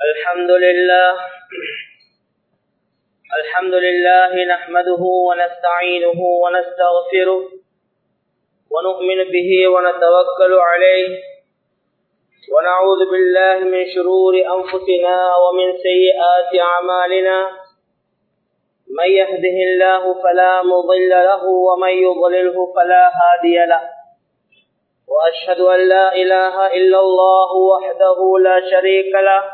الحمد لله الحمد لله نحمده ونستعينه ونستغفره ونؤمن به ونتوكل عليه ونعوذ بالله من شرور أنفسنا ومن سيئات أعمالنا من يهده الله فلا مضل له ومن يضلله فلا هادي له وأشهد أن لا إله إلا الله وحده لا شريك له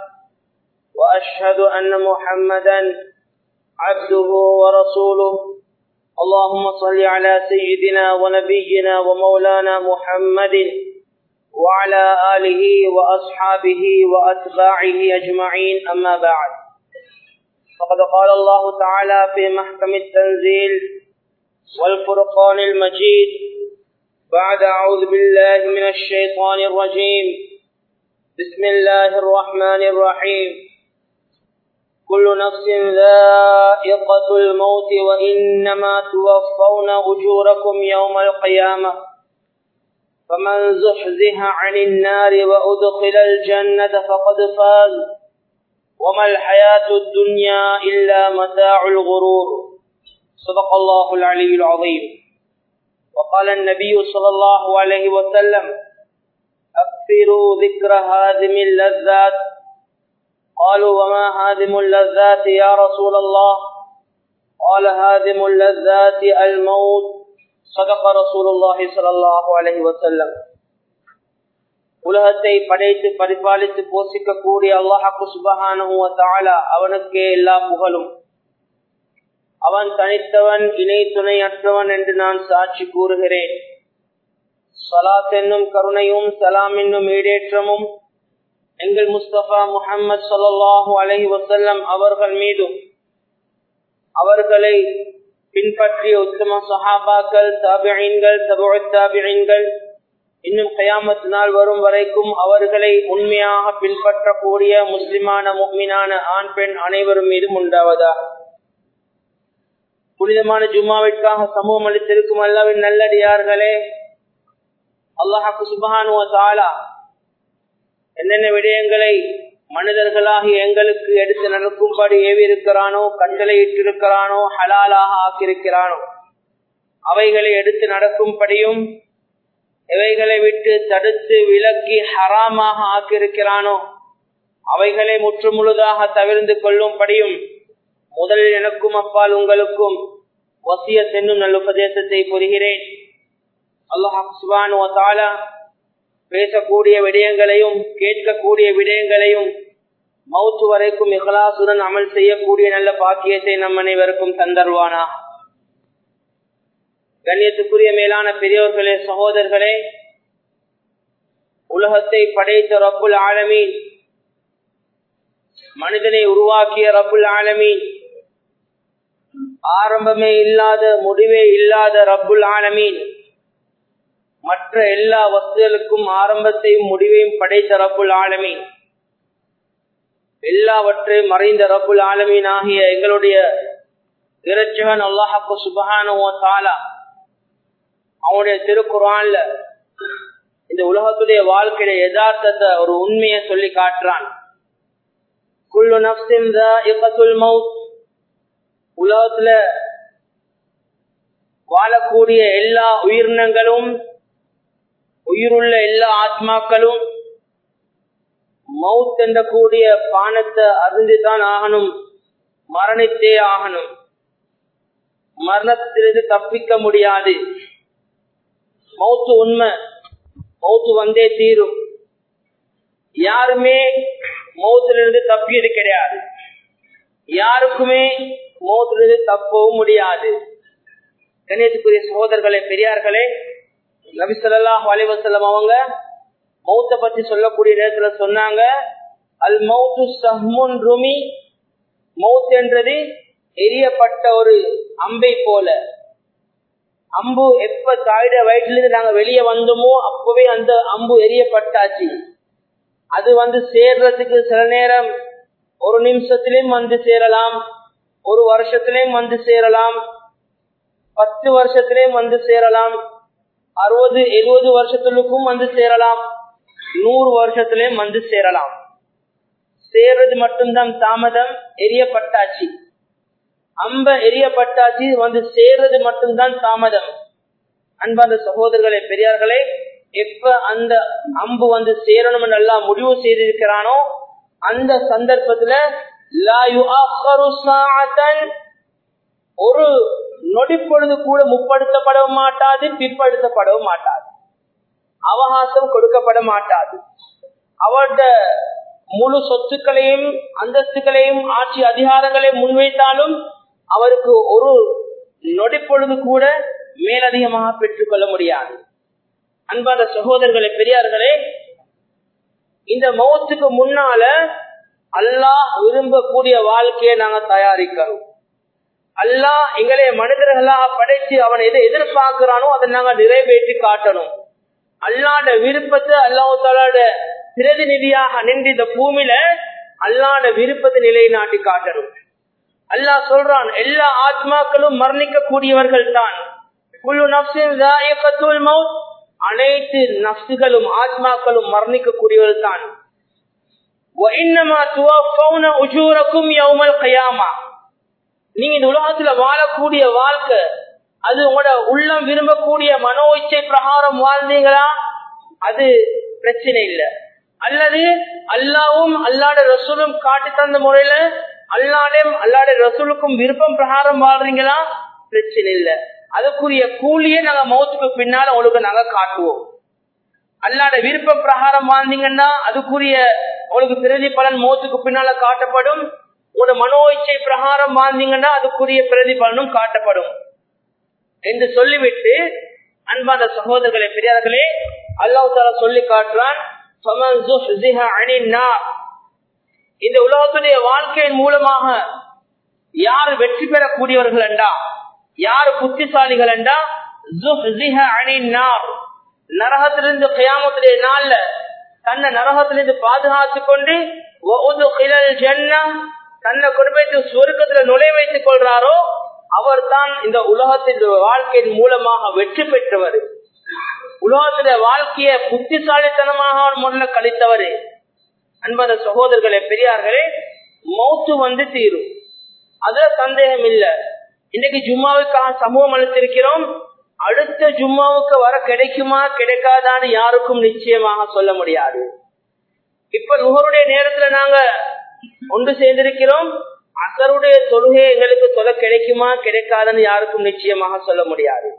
وأشهد أن محمدا عبده ورسوله اللهم صل على سيدنا ونبينا ومولانا محمد وعلى آله وأصحابه وأتباعه أجمعين أما بعد فقد قال الله تعالى في محكم التنزيل والفرقان المجيد بعد أعوذ بالله من الشيطان الرجيم بسم الله الرحمن الرحيم كل نفس ذائقة الموت وإنما توفون أجوركم يوم القيامة فمن زحزح عن النار وأدخل الجنة فقد فاز وما الحياة الدنيا إلا متاع الغرور صدق الله العلي العظيم وقال النبي صلى الله عليه وسلم أكثروا ذكر هادم اللذات قالوا وما هادم اللذات يا رسول الله قال هادم اللذات الموت صدق رسول الله صلى الله عليه وسلم உலகத்தை படைத்து பரிபாலித்து போஷிக்கக்கூடிய அல்லாஹாக்கு சுபகானுவ தாலா அவனுக்கே எல்லா புகழும் அவன் தனித்தவன் இணை துணையற்றவன் என்று நான் சாட்சி கூறுகிறேன் சலாத் என்னும் கருணையும் சலாம் என்னும் ஈடேற்றமும் எங்கள் முஸ்தபா முகமது சொல்லாஹு அலஹி வசல்லம் அவர்கள் மீதும் அவர்களை பின்பற்றிய உத்தம சஹாபாக்கள் தாபியன்கள் தபுழ தாபியன்கள் இன்னும் கயாமத் நாள் வரும் வரைக்கும் அவர்களை உண்மையாக பின்பற்றக்கூடிய முஸ்லிமான முக்மினான ஆண் பெண் அனைவரும் மீதும் உண்டாவதா புனிதமான ஜும்மாவிற்காக சமூகம் அளித்திருக்கும் அல்லாவின் நல்லடியார்களே அல்லாஹாக்கு சுபஹானுவ தாலா என்னென்ன விடயங்களை மனிதர்களாகி எங்களுக்கு எடுத்து நடக்கும்படி ஏவி இருக்கிறானோ கட்டளை இட்டிருக்கிறானோ ஹலாலாக ஆக்கியிருக்கிறானோ அவைகளை எடுத்து நடக்கும்படியும் எவைகளை விட்டு தடுத்து விலக்கி ஹராமாக ஆக்கியிருக்கிறானோ அவைகளை முற்று முழுதாக தவிர்ந்து கொள்ளும்படியும் முதலில் எனக்கும் அப்பால் உங்களுக்கும் வசிய தென்னும் நல்ல உபதேசத்தை புரிகிறேன் அல்லாஹ் பேசக்கூடிய விடயங்களையும் கேட்கக்கூடிய விடயங்களையும் மவுத்து வரைக்கும் இகலாசுடன் அமல் செய்யக்கூடிய நல்ல பாக்கியத்தை நம் அனைவருக்கும் தந்தருவானா கண்ணியத்துக்குரிய மேலான பெரியோர்களே சகோதரர்களே உலகத்தை படைத்த ரப்புல் ஆலமீன் மனிதனை உருவாக்கிய ரப்புல் ஆலமீன் ஆரம்பமே இல்லாத முடிவே இல்லாத ரப்புல் ஆலமீன் மற்ற எல்லா வஸ்துகளுக்கும் ஆரம்பத்தையும் முடிவையும் படைத்த ரப்புல் ஆலமீன் எல்லாவற்றையும் மறைந்த ரப்புல் ஆலமீன் ஆகிய எங்களுடைய இறைச்சகன் அல்லாஹாக்கு சுபகானுவோ தாலா அவனுடைய திருக்குறான்ல இந்த உலகத்துடைய வாழ்க்கையில யதார்த்தத்தை ஒரு உண்மையை சொல்லி காட்டுறான் குல்லு நப்சின் மவுத் உலகத்துல வாழக்கூடிய எல்லா உயிரினங்களும் உயிருள்ள எல்லா ஆத்மாக்களும் மவுத் என்ற கூடிய பானத்தை அறிந்துதான் ஆகணும் மரணித்தே ஆகணும் மரணத்திலிருந்து தப்பிக்க முடியாது மவுத்து உண்மை மவுத்து வந்தே தீரும் யாருமே மௌத்திலிருந்து தப்பியது கிடையாது யாருக்குமே மௌத்திலிருந்து தப்பவும் முடியாது கணேசுக்குரிய சகோதரர்களே பெரியார்களே நபிசல்லாஹ் அலிவசல்லம் அவங்க மௌத்த பத்தி சொல்லக்கூடிய நேரத்துல சொன்னாங்க அல் மௌத்து சஹ்முன் ருமி மௌத் என்றது எரியப்பட்ட ஒரு அம்பை போல அம்பு எப்ப தாயிட வயிற்றிலிருந்து நாங்க வெளியே வந்தோமோ அப்பவே அந்த அம்பு எரியப்பட்டாச்சு அது வந்து சேர்றதுக்கு சில நேரம் ஒரு நிமிஷத்திலையும் வந்து சேரலாம் ஒரு வருஷத்திலையும் வந்து சேரலாம் பத்து வருஷத்திலையும் வந்து சேரலாம் அறுபது எழுபது வருஷத்துக்கும் வந்து சேரலாம் நூறு வருஷத்திலையும் வந்து சேரலாம் சேர்றது மட்டும்தான் தாமதம் எரியப்பட்டாச்சு அம்ப எரியப்பட்டாச்சு வந்து சேர்றது மட்டும்தான் தாமதம் அன்பார்ந்த சகோதரர்களே பெரியார்களே எப்ப அந்த அம்பு வந்து சேரணும் நல்லா முடிவு செய்திருக்கிறானோ அந்த சந்தர்ப்பத்துல ஒரு நொடிப்பொழுது கூட முற்படுத்தப்படவும் மாட்டாது பிற்படுத்தப்படவும் மாட்டாது அவகாசம் கொடுக்கப்பட மாட்டாது அவருடைய முழு சொத்துக்களையும் அந்தஸ்துகளையும் ஆட்சி அதிகாரங்களையும் முன்வைத்தாலும் அவருக்கு ஒரு நொடிப்பொழுது கூட மேலதிகமாக பெற்றுக்கொள்ள முடியாது அன்பான சகோதரர்களே பெரியார்களே இந்த மௌத்துக்கு முன்னால அல்லாஹ் விரும்பக்கூடிய வாழ்க்கையை நாங்க தயாரிக்கிறோம் அல்லாஹ் எங்களை மனிதர்களாக படைச்சு அவன் எதை எதிர்பார்க்கிறானோ அதை நாங்க நிறைவேற்றி காட்டணும் அல்லாட விருப்பத்தை அல்லாஹாலோட பிரதிநிதியாக நின்று இந்த பூமியில அல்லாட விருப்பத்தை நிலைநாட்டி காட்டணும் அல்லாஹ் சொல்றான் எல்லா ஆத்மாக்களும் மரணிக்க கூடியவர்கள் தான் குழு நப்சின் மவுத் அனைத்து நப்சுகளும் ஆத்மாக்களும் மரணிக்க கூடியவர்கள் தான் நீங்க இந்த உலகத்துல வாழக்கூடிய வாழ்க்கை அது உங்களோட உள்ளம் விரும்பக்கூடிய மனோ இச்சை பிரகாரம் வாழ்ந்தீங்களா அது பிரச்சனை இல்லை அல்லது அல்லாவும் அல்லாட ரசூலும் காட்டி தந்த முறையில அல்லாடையும் அல்லாட ரசூலுக்கும் விருப்பம் பிரகாரம் வாழ்றீங்களா பிரச்சனை இல்லை அதுக்குரிய கூலியே நாங்க மௌத்துக்கு பின்னால உங்களுக்கு நாங்க காட்டுவோம் அல்லாட விருப்ப பிரகாரம் வாழ்ந்தீங்கன்னா அதுக்குரிய உங்களுக்கு பிரதி பலன் மௌத்துக்கு பின்னால காட்டப்படும் உங்களோட மனோ இச்சை பிரகாரம் வாழ்ந்தீங்கன்னா அதுக்குரிய பிரதிபலனும் காட்டப்படும் என்று சொல்லிவிட்டு அன்பான சகோதரர்களே பெரியார்களே அல்லாஹ் தாலா சொல்லி காட்டுறான் இந்த உலகத்துடைய வாழ்க்கையின் மூலமாக யார் வெற்றி பெறக்கூடியவர்கள் என்றா யார் புத்திசாலிகள் என்றா நரகத்திலிருந்து கயாமத்துடைய நாள்ல தன்னை நரகத்திலிருந்து பாதுகாத்து கொண்டு தன்னை கொண்டு போயிட்டு சுருக்கத்துல நுழை வைத்துக் கொள்றாரோ அவர் தான் இந்த உலகத்தின் வாழ்க்கையின் மூலமாக வெற்றி பெற்றவர் உலகத்தில வாழ்க்கைய புத்திசாலித்தனமாக முதல்ல கழித்தவர் அன்பத சகோதரர்களே பெரியார்களே மௌத்து வந்து தீரும் அதுல சந்தேகம் இல்ல இன்னைக்கு ஜும்மாவுக்காக சமூகம் அளித்திருக்கிறோம் அடுத்த ஜும்மாவுக்கு வர கிடைக்குமா கிடைக்காதான்னு யாருக்கும் நிச்சயமாக சொல்ல முடியாது இப்ப நுகருடைய நேரத்துல நாங்க ஒன்று சேர்ந்திருக்கிறோம் அசருடைய தொழுகை எங்களுக்கு தொலை கிடைக்குமா கிடைக்காதுன்னு யாருக்கும் நிச்சயமாக சொல்ல முடியாது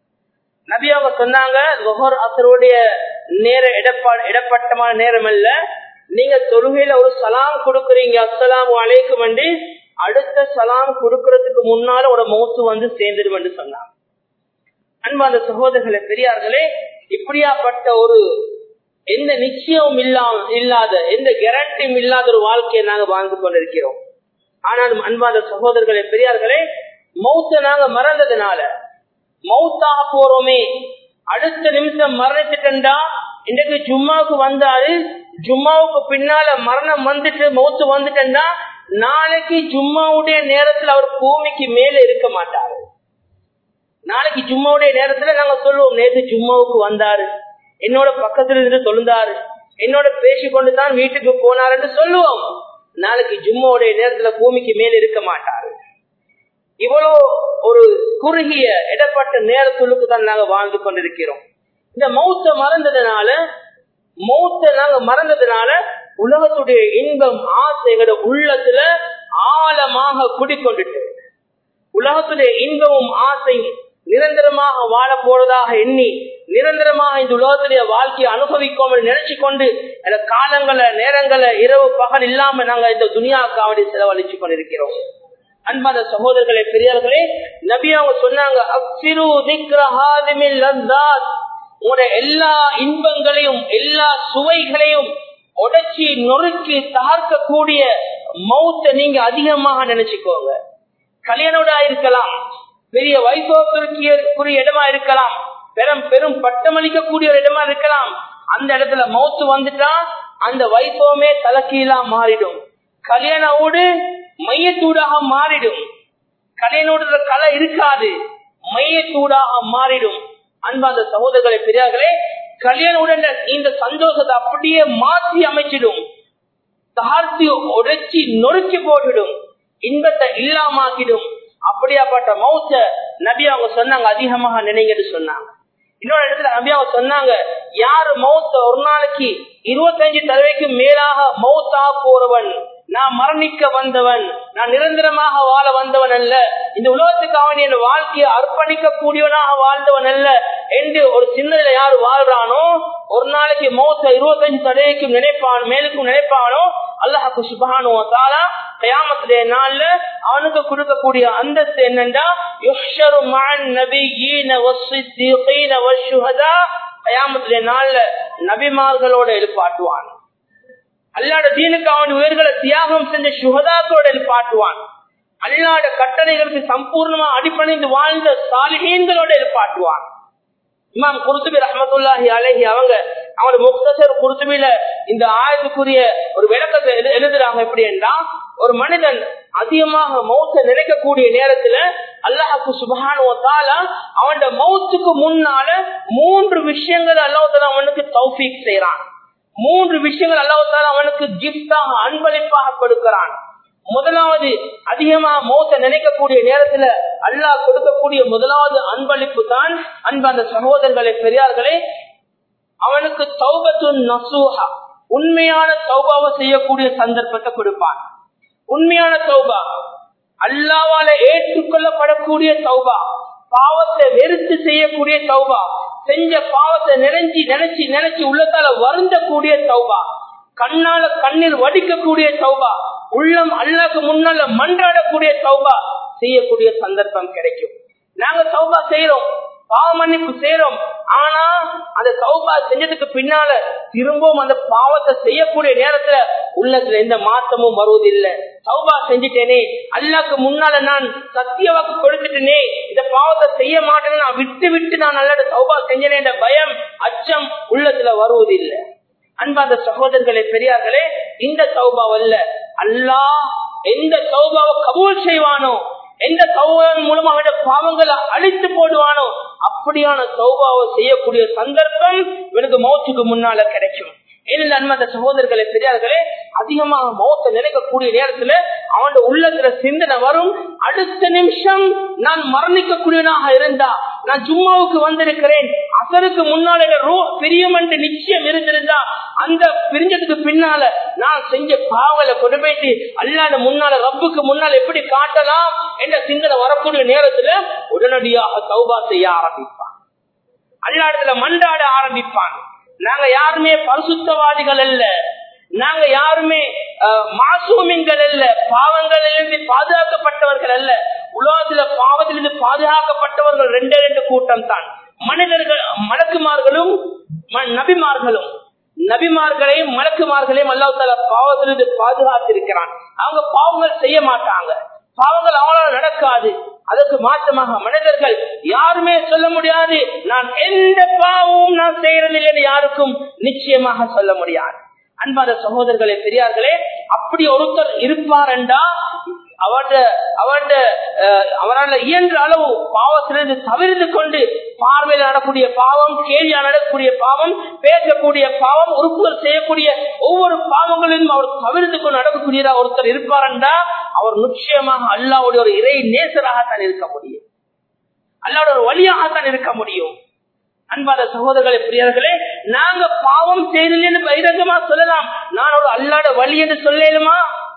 நபி அவங்க சொன்னாங்க லுஹர் அசருடைய நேர இடப்பா இடப்பட்டமான நேரம் அல்ல நீங்க தொழுகையில ஒரு சலாம் கொடுக்குறீங்க அஸ்லாம் அழைக்கும் என்று அடுத்த சலாம் கொடுக்கறதுக்கு முன்னால ஒரு மௌத்து வந்து சேர்ந்துடும் என்று சொன்னாங்க அன்பாந்த சகோதரர்களே பெரியார்களே இப்படியாப்பட்ட ஒரு எந்த நிச்சயமும் இல்லாம இல்லாத எந்த கேரண்டியும் இல்லாத ஒரு வாழ்க்கையை நாங்க வாழ்ந்து கொண்டிருக்கிறோம் ஆனாலும் அன்பாந்த சகோதரர்களே பெரியார்களே மௌத்த நாங்க மறந்ததுனால மௌத்தாக போறோமே அடுத்த நிமிஷம் மரணிச்சுட்டா இன்றைக்கு ஜும்மாவுக்கு வந்தாரு ஜும்மாவுக்கு பின்னால மரணம் வந்துட்டு மௌத்து வந்துட்டா நாளைக்கு ஜும்மாவுடைய நேரத்துல அவர் பூமிக்கு மேல இருக்க மாட்டாரு நாளைக்கு ஜும்மாவுடைய நேரத்துல நாங்க சொல்லுவோம் நேற்று ஜும்மாவுக்கு வந்தாரு என்னோட பக்கத்துல இருந்து தொழுந்தாரு என்னோட பேசிக்கொண்டு தான் வீட்டுக்கு போனாருன்னு சொல்லுவோம் நாளைக்கு ஜும்மாவுடைய நேரத்துல பூமிக்கு மேல இருக்க மாட்டாரு இவ்வளவு ஒரு குறுகிய இடப்பட்ட நேரத்துள்ளுக்கு தான் நாங்க வாழ்ந்து கொண்டிருக்கிறோம் இந்த மௌத்த மறந்ததுனால மௌத்த நாங்க மறந்ததுனால உலகத்துடைய இன்பம் ஆசை எங்களோட உள்ளத்துல ஆழமாக குடிக்கொண்டுட்டு உலகத்துடைய இன்பமும் ஆசை நிரந்தரமாக வாழ போறதாக எண்ணி நிரந்தரமாக இந்த உலகத்துடைய வாழ்க்கையை அனுபவிக்கும் நினைச்சு கொண்டு காலங்களை நேரங்களை இரவு பகல் இல்லாம நாங்க இந்த துனியாக்காவடி செலவழிச்சு கொண்டிருக்கிறோம் அன்பான சகோதரர்களே பெரியார்களே நபி அவங்க சொன்னாங்க அக்சிரு உங்களுடைய எல்லா இன்பங்களையும் எல்லா சுவைகளையும் உடைச்சி நொறுக்கி தகர்க்கக்கூடிய மௌத்த நீங்க அதிகமாக நினைச்சுக்கோங்க கல்யாணோட இருக்கலாம் பெரிய வைபவத்திற்குரிய இடமா இருக்கலாம் பெரும் பெரும் பட்டமளிக்கக்கூடிய ஒரு இடமா இருக்கலாம் அந்த இடத்துல மௌத்து வந்துட்டா அந்த வைபவமே தலைக்கீழா மாறிடும் கல்யாண ஊடு மையத்தூடாக மாறிடும் கல்யாணோட கலை இருக்காது மையத்தூடாக மாறிடும் அன்பாந்த சகோதரர்களை பெரியார்களே கல்யாண உடன் இந்த சந்தோஷத்தை அப்படியே மாற்றி அமைச்சிடும் தாழ்த்தி உடைச்சி நொறுக்கி போட்டுடும் இன்பத்தை இல்லாமாக்கிடும் அப்படியாப்பட்ட மௌத்த நபி அவங்க சொன்னாங்க அதிகமாக நினைங்கன்னு சொன்னாங்க இன்னொரு இடத்துல நபி அவங்க சொன்னாங்க யாரு மௌத்த ஒரு நாளைக்கு இருபத்தஞ்சு தடவைக்கு மேலாக மௌத்தா போறவன் நான் மரணிக்க வந்தவன் நான் நிரந்தரமாக வாழ வந்தவன் அல்ல இந்த உலகத்துக்கு அவன் என் வாழ்க்கையை அர்ப்பணிக்க கூடியவனாக வாழ்ந்தவன் அல்ல என்று ஒரு சின்னதுல யாரு வாழ்றானோ ஒரு நாளைக்கு மௌத்த இருபத்தஞ்சு தடவைக்கும் நினைப்பான் மேலுக்கும் நினைப்பானோ அல்லாஹு சுபானோ தாலா கயாமத்துடைய நாள்ல அவனுக்கு கொடுக்கக்கூடிய அந்தஸ்து என்னண்டா யுஷரு மன் நபியீன வஸ்ஸித்தீகீன வஷ்ஷுஹதா கயாமத்துடைய நாள்ல நபிமார்களோட எழுப்பாட்டுவான் அல்லாட தீனுக்கு அவன் உயிர்களை தியாகம் செஞ்ச சுகதாக்களோட எழுப்பாட்டுவான் அல்லாட கட்டளைகளுக்கு சம்பூர்ணமா அடிப்பணிந்து வாழ்ந்த சாலிகீன்களோட எழுப்பாட்டுவான் இமாம் குருத்துபி ரஹமத்துல்லாஹி அலஹி அவங்க அவங்க முக்தசர் குருத்துபில இந்த ஆயத்துக்குரிய ஒரு விளக்கத்தை எழு- எழுதுறாங்க எப்படி என்றா ஒரு மனிதன் அதிகமாக மௌத்த நினைக்கக்கூடிய நேரத்துல அல்லாஹுக்கு சுபகானுவத்தால அவன் மௌத்துக்கு முன்னால மூன்று விஷயங்கள் அல்லாஹால அவனுக்கு தௌஃபீக் செய்யறான் மூன்று விஷயங்கள் அல்லாஹால அவனுக்கு கிஃப்டாக அன்பளிப்பாக கொடுக்கிறான் முதலாவது அதிகமா மௌத்த நினைக்கக்கூடிய நேரத்துல அல்லாஹ் கொடுக்கக்கூடிய முதலாவது அன்பளிப்பு தான் அன்பான சகோதரர்களே பெரியார்களே அவனுக்கு தௌபத்து நசூஹா உண்மையான தௌபாவை செய்யக்கூடிய சந்தர்ப்பத்தை கொடுப்பான் உண்மையான தௌபா அல்லாவால ஏற்றுக்கொள்ளப்படக்கூடிய தௌபா பாவத்தை வெறுத்து செய்யக்கூடிய தௌபா செஞ்ச பாவத்தை நினைச்சு நினைச்சு நினைச்சு உள்ளத்தால வருந்தக்கூடிய தௌபா கண்ணால கண்ணீர் வடிக்கக்கூடிய தௌபா உள்ளம் அல்லாக்கு முன்னால மன்றாடக்கூடிய தௌபா செய்யக்கூடிய சந்தர்ப்பம் கிடைக்கும் நாங்க தௌபா செய்யறோம் பாவ மன்னிப்பு செய்யறோம் ஆனா அந்த தௌபா செஞ்சதுக்கு பின்னால திரும்பவும் அந்த பாவத்தை செய்யக்கூடிய நேரத்துல உள்ளத்துல எந்த மாற்றமும் வருவதில்லை தௌபா செஞ்சுட்டேனே அல்லாக்கு முன்னால நான் சத்திய வாக்கு கொடுத்துட்டேனே இந்த பாவத்தை செய்ய மாட்டேன்னு நான் விட்டு விட்டு நான் நல்ல தௌபா செஞ்சேனே என்ற பயம் அச்சம் உள்ளத்துல வருவதில்லை அன்பாந்த சகோதரர்களே பெரியார்களே இந்த தௌபாவல்ல அல்லாஹ் எந்த தௌபாவை கபூல் செய்வானோ எந்த தௌபாவின் மூலமா அவனுடைய பாவங்களை அழித்து போடுவானோ அப்படியான தௌபாவை செய்யக்கூடிய சந்தர்ப்பம் இவனுக்கு மௌத்துக்கு முன்னால கிடைக்கும் ஏனெனில் அன்பாந்த சகோதரர்களே பெரியார்களே அதிகமாக மௌத்த நினைக்கக்கூடிய நேரத்துல அவனோட உள்ளத்துல சிந்தனை வரும் அடுத்த நிமிஷம் நான் மரணிக்கக்கூடியவனாக இருந்தா நான் ஜும்மாவுக்கு வந்திருக்கிறேன் அசருக்கு முன்னால ரூ பிரியம் என்று நிச்சயம் இருந்திருந்தா அந்த பிரிஞ்சதுக்கு பின்னால நான் செஞ்ச பாவலை கொண்டு போயிட்டு அல்லாத முன்னால ரப்புக்கு முன்னால எப்படி காட்டலாம் என்ற சிந்தனை வரக்கூடிய நேரத்துல உடனடியாக தௌபா செய்ய ஆரம்பிப்பான் அல்லாடத்துல மண்டாட ஆரம்பிப்பான் நாங்க யாருமே பரிசுத்தவாதிகள் அல்ல நாங்க யாருமே அஹ், மாசூமின்கள் அல்ல பாவங்களிலிருந்து பாதுகாக்கப்பட்டவர்கள் அல்ல உலகத்துல பாவத்திலிருந்து பாதுகாக்கப்பட்டவர்கள் ரெண்டே ரெண்டு கூட்டம் தான் மனிதர்கள் மலக்குமார்களும் ம- நபிமார்களும் நபிமார்களையும் மலக்குமார்களையும் அல்லாஹால பாவத்திலிருந்து பாதுகாத்திருக்கிறான் அவங்க பாவங்கள் செய்ய மாட்டாங்க பாவங்கள் அவங்களால நடக்காது அதற்கு மாற்றமாக மனிதர்கள் யாருமே சொல்ல முடியாது நான் எந்த பாவமும் நான் செய்யறதில்லை யாருக்கும் நிச்சயமாக சொல்ல முடியாது அன்பாத சகோதரர்களே பெரியார்களே அப்படி ஒருத்தர் இருப்பார் என்றா அவருடைய அவருடைய அஹ், அவரால் இயன்ற அளவு பாவத்திலிருந்து தவிர்த்து கொண்டு பார்வையில் நடக்கூடிய பாவம் கேள்வியா நடக்கக்கூடிய பாவம் பேசக்கூடிய பாவம் உறுப்புகள் செய்யக்கூடிய ஒவ்வொரு பாவங்களிலும் அவர் தவிர்த்து கொண்டு நடக்கக்கூடியதா ஒருத்தர் இருப்பார் என்றா அவர் நிச்சயமாக அல்லாவுடைய ஒரு இறை நேசராகத்தான் இருக்க முடியும் அல்லாவோட ஒரு வழியாகத்தான் இருக்க முடியும் அன்பாத சகோதரர்களே பிரியர்களே நாங்க பாவம் செய்தலன்னு பகிரங்கமா சொல்லலாம் நான் ஒரு அல்லாட வழி என்று சொல்லலுமா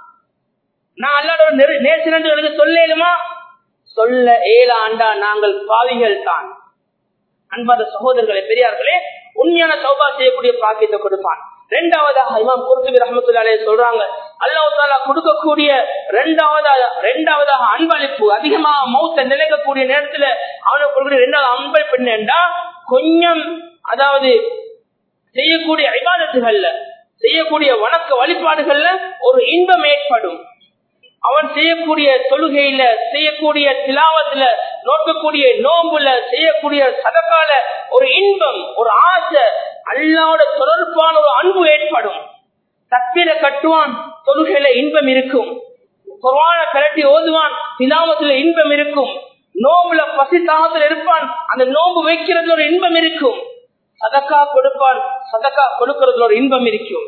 நான் அல்லாட ஒரு நெரு- நேசன் என்று எனக்கு சொல்லலுமா சொல்ல ஏழு ஆண்டா நாங்கள் பாவிகள் தான் அன்பாத சகோதரர்களே பெரியார்களே உண்மையான சௌபா செய்யக்கூடிய பாக்கியத்தை கொடுப்பான் இரண்டாவதாக இமாம் குருத்துபி ரஹமத்துல்லாலே சொல்றாங்க அல்லாஹ் தாலா கொடுக்கக்கூடிய இரண்டாவதாக இரண்டாவதாக அன்பளிப்பு அதிகமாக மௌத்த நிலைக்கக்கூடிய நேரத்துல அவனுக்கு கொடுக்கக்கூடிய இரண்டாவது அன்பளிப்பு என்னண்டா கொஞ்சம் அதாவது செய்யக்கூடிய ஐபாதத்துகள்ல செய்யக்கூடிய வணக்க வழிபாடுகள்ல ஒரு இன்பம் ஏற்படும் அவன் செய்யக்கூடிய தொழுகையில செய்யக்கூடிய திலாவத்துல நோக்கக்கூடிய நோம்புல செய்யக்கூடிய சதக்கால ஒரு இன்பம் ஒரு ஆசை அல்லாவோட தொடர்பான ஒரு அன்பு ஏற்படும் தப்பில கட்டுவான் தொழுகையில இன்பம் இருக்கும் குர்ஆன கரட்டி ஓதுவான் திலாவத்துல இன்பம் இருக்கும் நோம்புல பசி தாகத்துல இருப்பான் அந்த நோம்பு வைக்கிறதுல ஒரு இன்பம் இருக்கும் சதக்கா கொடுப்பான் சதக்கா கொடுக்கறதுல ஒரு இன்பம் இருக்கும்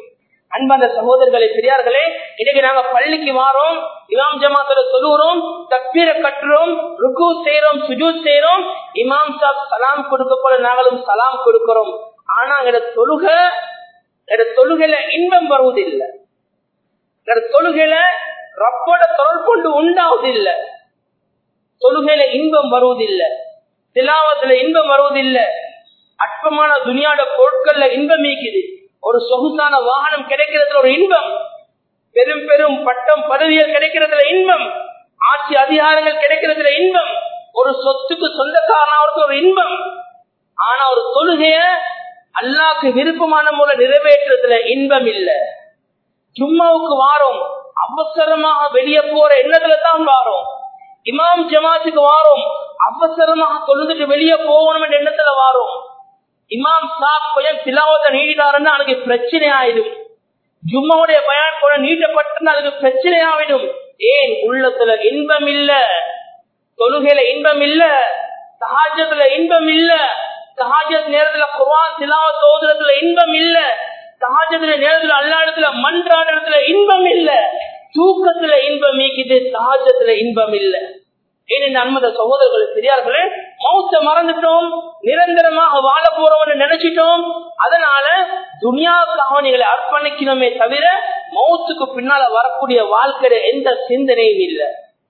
அன்பந்த சகோதரர்களே பெரியார்களே இன்னைக்கு நாங்க பள்ளிக்கு வாரோம் இமாம் ஜமாத்துல சொல்லுறோம் தப்பீர கட்டுறோம் ருக்கு செய்யறோம் சுஜூத் செய்யறோம் இமாம் சாப் சலாம் கொடுக்க போல நாங்களும் சலாம் கொடுக்கிறோம் ஆனா எங்க தொழுக எங்க தொழுகையில இன்பம் வருவதில்லை எங்க தொழுகையில ரப்போட தொடர்பு கொண்டு உண்டாவதில்லை தொழுகையில இன்பம் வருவதில்லை திலாவத்துல இன்பம் வருவதில்லை அற்பமான துணியாட பொருட்கள்ல இன்பம் நீக்குது ஒரு சொகுசான வாகனம் கிடைக்கிறதுல ஒரு இன்பம் பெரும் பெரும் பட்டம் பதவிகள் கிடைக்கிறதுல இன்பம் ஆட்சி அதிகாரங்கள் கிடைக்கிறதுல இன்பம் ஒரு சொத்துக்கு சொந்தக்காரனாவது ஒரு இன்பம் ஆனா ஒரு தொழுகைய அல்லாக்கு விருப்பமான மூலம் நிறைவேற்றுறதுல இன்பம் இல்ல சும்மாவுக்கு வாரோம் அவசரமாக வெளியே போற எண்ணத்துல தான் வாரோம் இமாம் ஜமாத்துக்கு வாரோம் அவசரமாக தொழுதுட்டு வெளியே போகணும் என்ற எண்ணத்துல வாரோம் இமாம் சாப் கொஞ்சம் திலாவத்தை நீடினாருன்னா அதுக்கு பிரச்சனை ஆயிடும் ஜும்மாவுடைய பயான் கூட நீட்டப்பட்டு அதுக்கு பிரச்சனை ஆயிடும் ஏன் உள்ளத்துல இன்பம் இல்ல தொழுகையில இன்பம் இல்ல சகாஜத்துல இன்பம் இல்ல சகாஜத் நேரத்துல குரான் திலாவத் ஓதுறதுல இன்பம் இல்ல சகாஜத்துல நேரத்துல அல்லாடத்துல மன்றாடத்துல இன்பம் இல்ல தூக்கத்துல இன்பம் மீக்குது சகாஜத்துல இன்பம் இல்ல ஏனென்று அன்பத சகோதரர்கள் பெரியார்களே மௌத்த மறந்துட்டோம் நிரந்தரமாக வாழ போறவன்னு நினைச்சிட்டோம் அதனால துனியாவுக்காக நீங்களை அர்ப்பணிக்கணுமே தவிர மௌத்துக்கு பின்னால வரக்கூடிய வாழ்க்கையில எந்த சிந்தனையும் இல்லை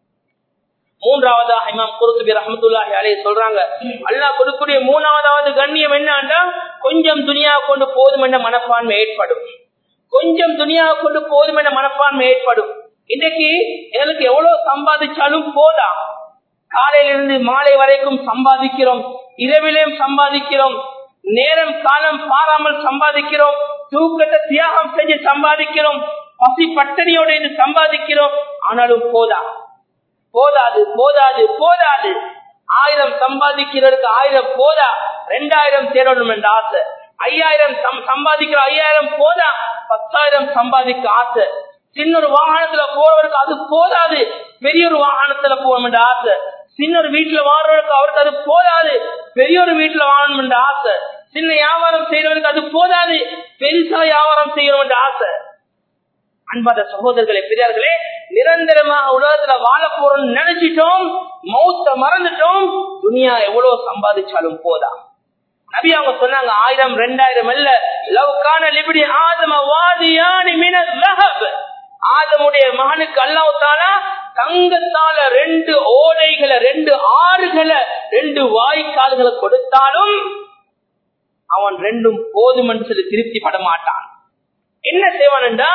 மூன்றாவதாக இமாம் குருத்துபி ரஹமத்துல்லாஹி அலே சொல்றாங்க அல்லாஹ் கொடுக்கக்கூடிய மூணாவதாவது கண்ணியம் என்னன்னா கொஞ்சம் துனியா கொண்டு போதும் என்ற மனப்பான்மை ஏற்படும் கொஞ்சம் துனியா கொண்டு போதும் என்ற மனப்பான்மை ஏற்படும் இன்னைக்கு எங்களுக்கு எவ்வளவு சம்பாதிச்சாலும் போதா காலையிலிருந்து மாலை வரைக்கும் சம்பாதிக்கிறோம் இரவிலையும் சம்பாதிக்கிறோம் நேரம் காலம் பாராமல் சம்பாதிக்கிறோம் தூக்கத்தை தியாகம் செஞ்சு சம்பாதிக்கிறோம் பசி பட்டணியோட இருந்து சம்பாதிக்கிறோம் ஆனாலும் போதா போதாது போதாது போதாது ஆயிரம் சம்பாதிக்கிறதுக்கு ஆயிரம் போதா ரெண்டாயிரம் தேடணும் என்ற ஆசை ஐயாயிரம் சம்பாதிக்கிற ஐயாயிரம் போதா பத்தாயிரம் சம்பாதிக்க ஆசை சின்ன ஒரு வாகனத்துல போறவருக்கு அது போதாது பெரிய ஒரு வாகனத்துல போகணும் என்ற ஆசை சின்ன ஒரு வீட்டுல வாழ்றவருக்கு அவருக்கு அது போதாது பெரிய ஒரு வீட்டுல வாழணும் என்ற ஆசை சின்ன வியாபாரம் செய்யறவருக்கு அது போதாது பெருசா வியாபாரம் செய்யணும் என்ற ஆசை அன்பாத சகோதரர்களே பெரியார்களே நிரந்தரமாக உலகத்துல வாழ போறோம்னு நினைச்சிட்டோம் மௌத்த மறந்துட்டோம் துனியா எவ்வளவு சம்பாதிச்சாலும் போதா நபி அவங்க சொன்னாங்க ஆயிரம் ரெண்டாயிரம் அல்ல லவ்கான லிபிடி ஆதம வாதியானி மின லஹப் ஆதமுடைய மகனுக்கு அல்லாவுத்தால தங்கத்தால ரெண்டு ஓடைகளை ரெண்டு ஆறுகளை ரெண்டு வாய்க்கால்களை கொடுத்தாலும் அவன் ரெண்டும் போதும் என்று சொல்லி திருப்தி பட மாட்டான் என்ன செய்வான்டா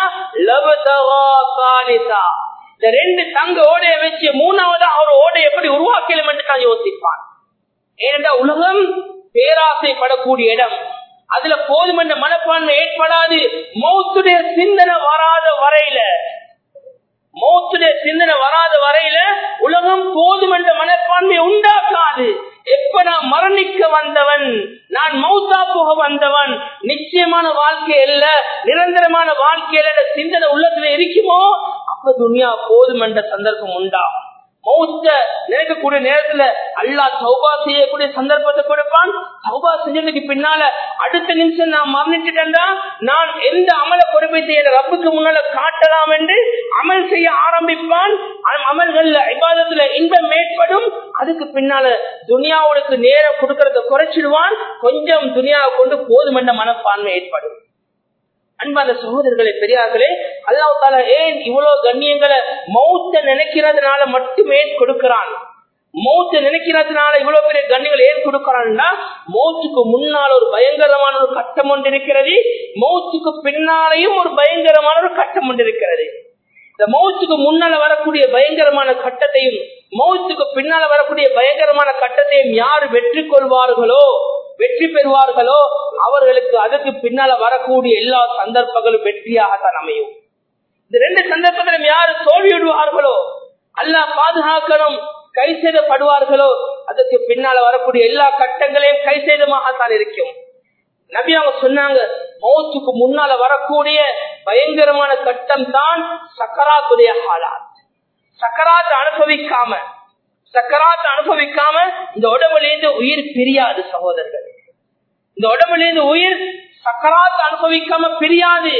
இந்த ரெண்டு தங்க ஓடைய வச்சு மூணாவது அவர் ஓடை எப்படி உருவாக்கலாம் என்று தான் யோசிப்பான் ஏனென்றா உலகம் பேராசைப்படக்கூடிய இடம் அதுல போதும் என்ற மனப்பான்மை ஏற்படாது மௌத்துடைய சிந்தனை வராத வரையில மௌத்துடைய சிந்தனை வராத வரையில உலகம் போதும் என்ற மனப்பான்மை உண்டாக்காது எப்ப நான் மரணிக்க வந்தவன் நான் மௌத்தா போக வந்தவன் நிச்சயமான வாழ்க்கை அல்ல நிரந்தரமான வாழ்க்கையில சிந்தனை உள்ளத்துல இருக்குமோ அப்ப துனியா போதும் என்ற சந்தர்ப்பம் உண்டாகும் மௌத்த நினைக்கக்கூடிய நேரத்துல அல்லா சௌபா செய்யக்கூடிய சந்தர்ப்பத்தை கொடுப்பான் சௌபா செஞ்சதுக்கு பின்னால அடுத்த நிமிஷம் நான் மரணிச்சுட்டா நான் எந்த அமல பொறுப்பை செய்ய ரப்புக்கு முன்னால காட்டலாம் என்று அமல் செய்ய ஆரம்பிப்பான் அமல்கள்ல விவாதத்துல இன்பம் ஏற்படும் அதுக்கு பின்னால துனியாவுக்கு நேரம் கொடுக்கறத குறைச்சிடுவான் கொஞ்சம் துனியாவை கொண்டு போதும் என்ற மனப்பான்மை ஏற்படும் அன்பான சகோதரர்களே பெரியார்களே அல்லாஹ் தால ஏன் இவ்வளவு கண்ணியங்களை மௌத்த நினைக்கிறதுனால மட்டுமே கொடுக்கிறான் மௌத்த நினைக்கிறதுனால இவ்வளவு பெரிய கண்ணியங்களை ஏன் கொடுக்கிறான்னா மௌத்துக்கு முன்னால் ஒரு பயங்கரமான ஒரு கட்டம் ஒன்று இருக்கிறது மௌத்துக்கு பின்னாலையும் ஒரு பயங்கரமான ஒரு கட்டம் ஒன்று இருக்கிறது இந்த மௌத்துக்கு முன்னால வரக்கூடிய பயங்கரமான கட்டத்தையும் மௌத்துக்கு பின்னால வரக்கூடிய பயங்கரமான கட்டத்தையும் யார் வெற்றி கொள்வார்களோ வெற்றி பெறுவார்களோ அவர்களுக்கு அதுக்கு பின்னால வரக்கூடிய எல்லா சந்தர்ப்பங்களும் வெற்றியாகத்தான் அமையும் இந்த ரெண்டு சந்தர்ப்பத்திலும் யாரு தோல்வி விடுவார்களோ அல்லா பாதுகாக்கணும் கை செய்தப்படுவார்களோ அதுக்கு பின்னால வரக்கூடிய எல்லா கட்டங்களையும் கை செய்தமாகத்தான் இருக்கும் நபி அவங்க சொன்னாங்க மௌத்துக்கு முன்னால வரக்கூடிய பயங்கரமான கட்டம் தான் சக்கராத்துடைய ஹாலாத் சக்கராத் அனுபவிக்காம சக்கராத் அனுபவிக்காம இந்த உடம்புலேருந்து உயிர் பிரியாது சகோதரர்கள் இந்த உடம்புலேருந்து உயிர் சக்கராத் அனுபவிக்காம பிரியாது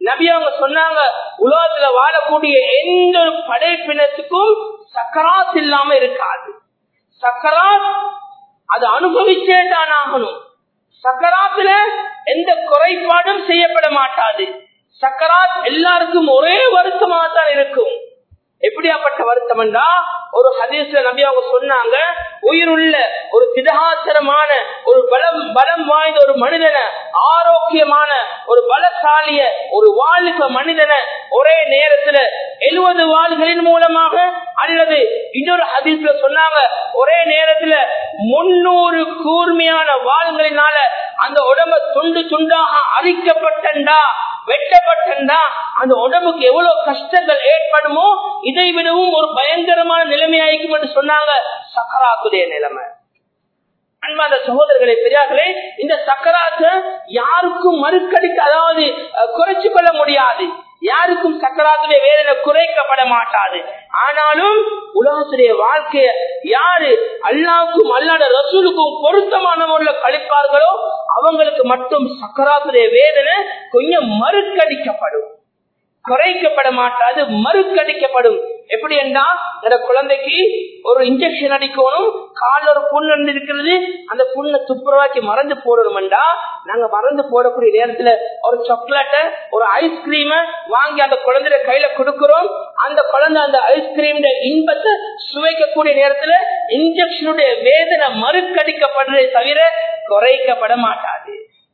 நபி அவங்க சொன்னாங்க உலகத்துல வாழக்கூடிய எந்த ஒரு படைப்பினத்துக்கும் சக்கராத் இல்லாம இருக்காது சக்கராத் அது அனுபவிச்சே தான் ஆகணும் சக்கராத்துல எந்த குறைபாடும் செய்யப்பட மாட்டாது சக்கராத் எல்லாருக்கும் ஒரே வருத்தமாக தான் இருக்கும் எப்படியாப்பட்ட வருத்தம் என்றா ஒரு ஹதீஸ்ல நபி அவங்க சொன்னாங்க உயிருள்ள ஒரு திடகாத்திரமான ஒரு பலம் பலம் வாய்ந்த ஒரு மனிதனை ஆரோக்கியமான ஒரு பலசாலிய ஒரு வாலிப மனிதனை ஒரே நேரத்துல எழுபது வாள்களின் மூலமாக அல்லது இன்னொரு ஹதீஸ்ல சொன்னாங்க ஒரே நேரத்துல முன்னூறு கூர்மையான வாள்களினால அந்த உடம்ப துண்டு துண்டாக அரிக்கப்பட்டண்டா வெட்டப்பட்டண்டா அந்த உடம்புக்கு எவ்வளவு கஷ்டங்கள் ஏற்படுமோ இதை விடவும் ஒரு பயங்கரமான நிலைமையாயிருக்கும் என்று சொன்னாங்க சக்கராத்துடைய நிலைமை அன்பாத சகோதரர்களை பெரியார்களே இந்த சக்கராத்தை யாருக்கும் மறுக்கடிக்க அதாவது குறைச்சு கொள்ள முடியாது யாருக்கும் சக்கராத்துடைய வேதனை குறைக்கப்பட மாட்டாது ஆனாலும் உலகத்துடைய வாழ்க்கைய யாரு அல்லாவுக்கும் அல்லாத ரசூலுக்கும் பொருத்தமான முறையில் கழிப்பார்களோ அவங்களுக்கு மட்டும் சக்கராத்துடைய வேதனை கொஞ்சம் மறுக்கடிக்கப்படும் குறைக்கப்பட மாட்டாது மறுக்கடிக்கப்படும் எப்படி என்றா அந்த குழந்தைக்கு ஒரு இன்ஜெக்ஷன் அடிக்கணும் கால ஒரு புண்ணு இருக்கிறது அந்த புண்ணை துப்புரவாக்கி மறந்து போடணும்டா நாங்க மறந்து போடக்கூடிய நேரத்துல ஒரு சாக்லேட்ட ஒரு ஐஸ்கிரீம வாங்கி அந்த குழந்தைய கையில கொடுக்கிறோம் அந்த குழந்தை அந்த ஐஸ்கிரீம் இன்பத்தை சுவைக்கக்கூடிய நேரத்துல இன்ஜெக்ஷனுடைய வேதனை மறுக்கடிக்கப்படுறதை தவிர குறைக்கப்பட மாட்டாது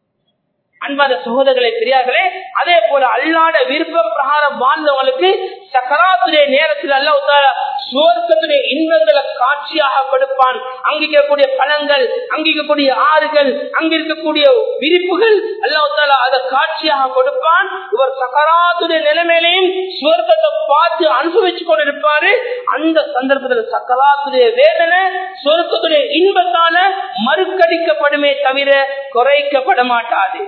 அன்பாத சகோதரர்களை பெரியார்களே அதே போல அல்லாட விருப்பம் பிரகாரம் வாழ்ந்தவங்களுக்கு சக்கராத்துடைய நேரத்தில் அல்லாஹ் சுவர்க்கத்துடைய இன்பங்களை காட்சியாக கொடுப்பான் அங்கிருக்கக்கூடிய பழங்கள் அங்கிருக்கக்கூடிய ஆறுகள் அங்கிருக்கக்கூடிய விரிப்புகள் அல்லாஹால அதை காட்சியாக கொடுப்பான் இவர் சக்கராத்துடைய நிலைமையிலையும் சுவர்க்கத்தை பார்த்து அனுபவிச்சு கொண்டிருப்பாரு அந்த சந்தர்ப்பத்தில் சக்கராத்துடைய வேதனை சுவர்க்கத்துடைய இன்பத்தால மறுக்கடிக்கப்படுமே தவிர குறைக்கப்பட மாட்டாது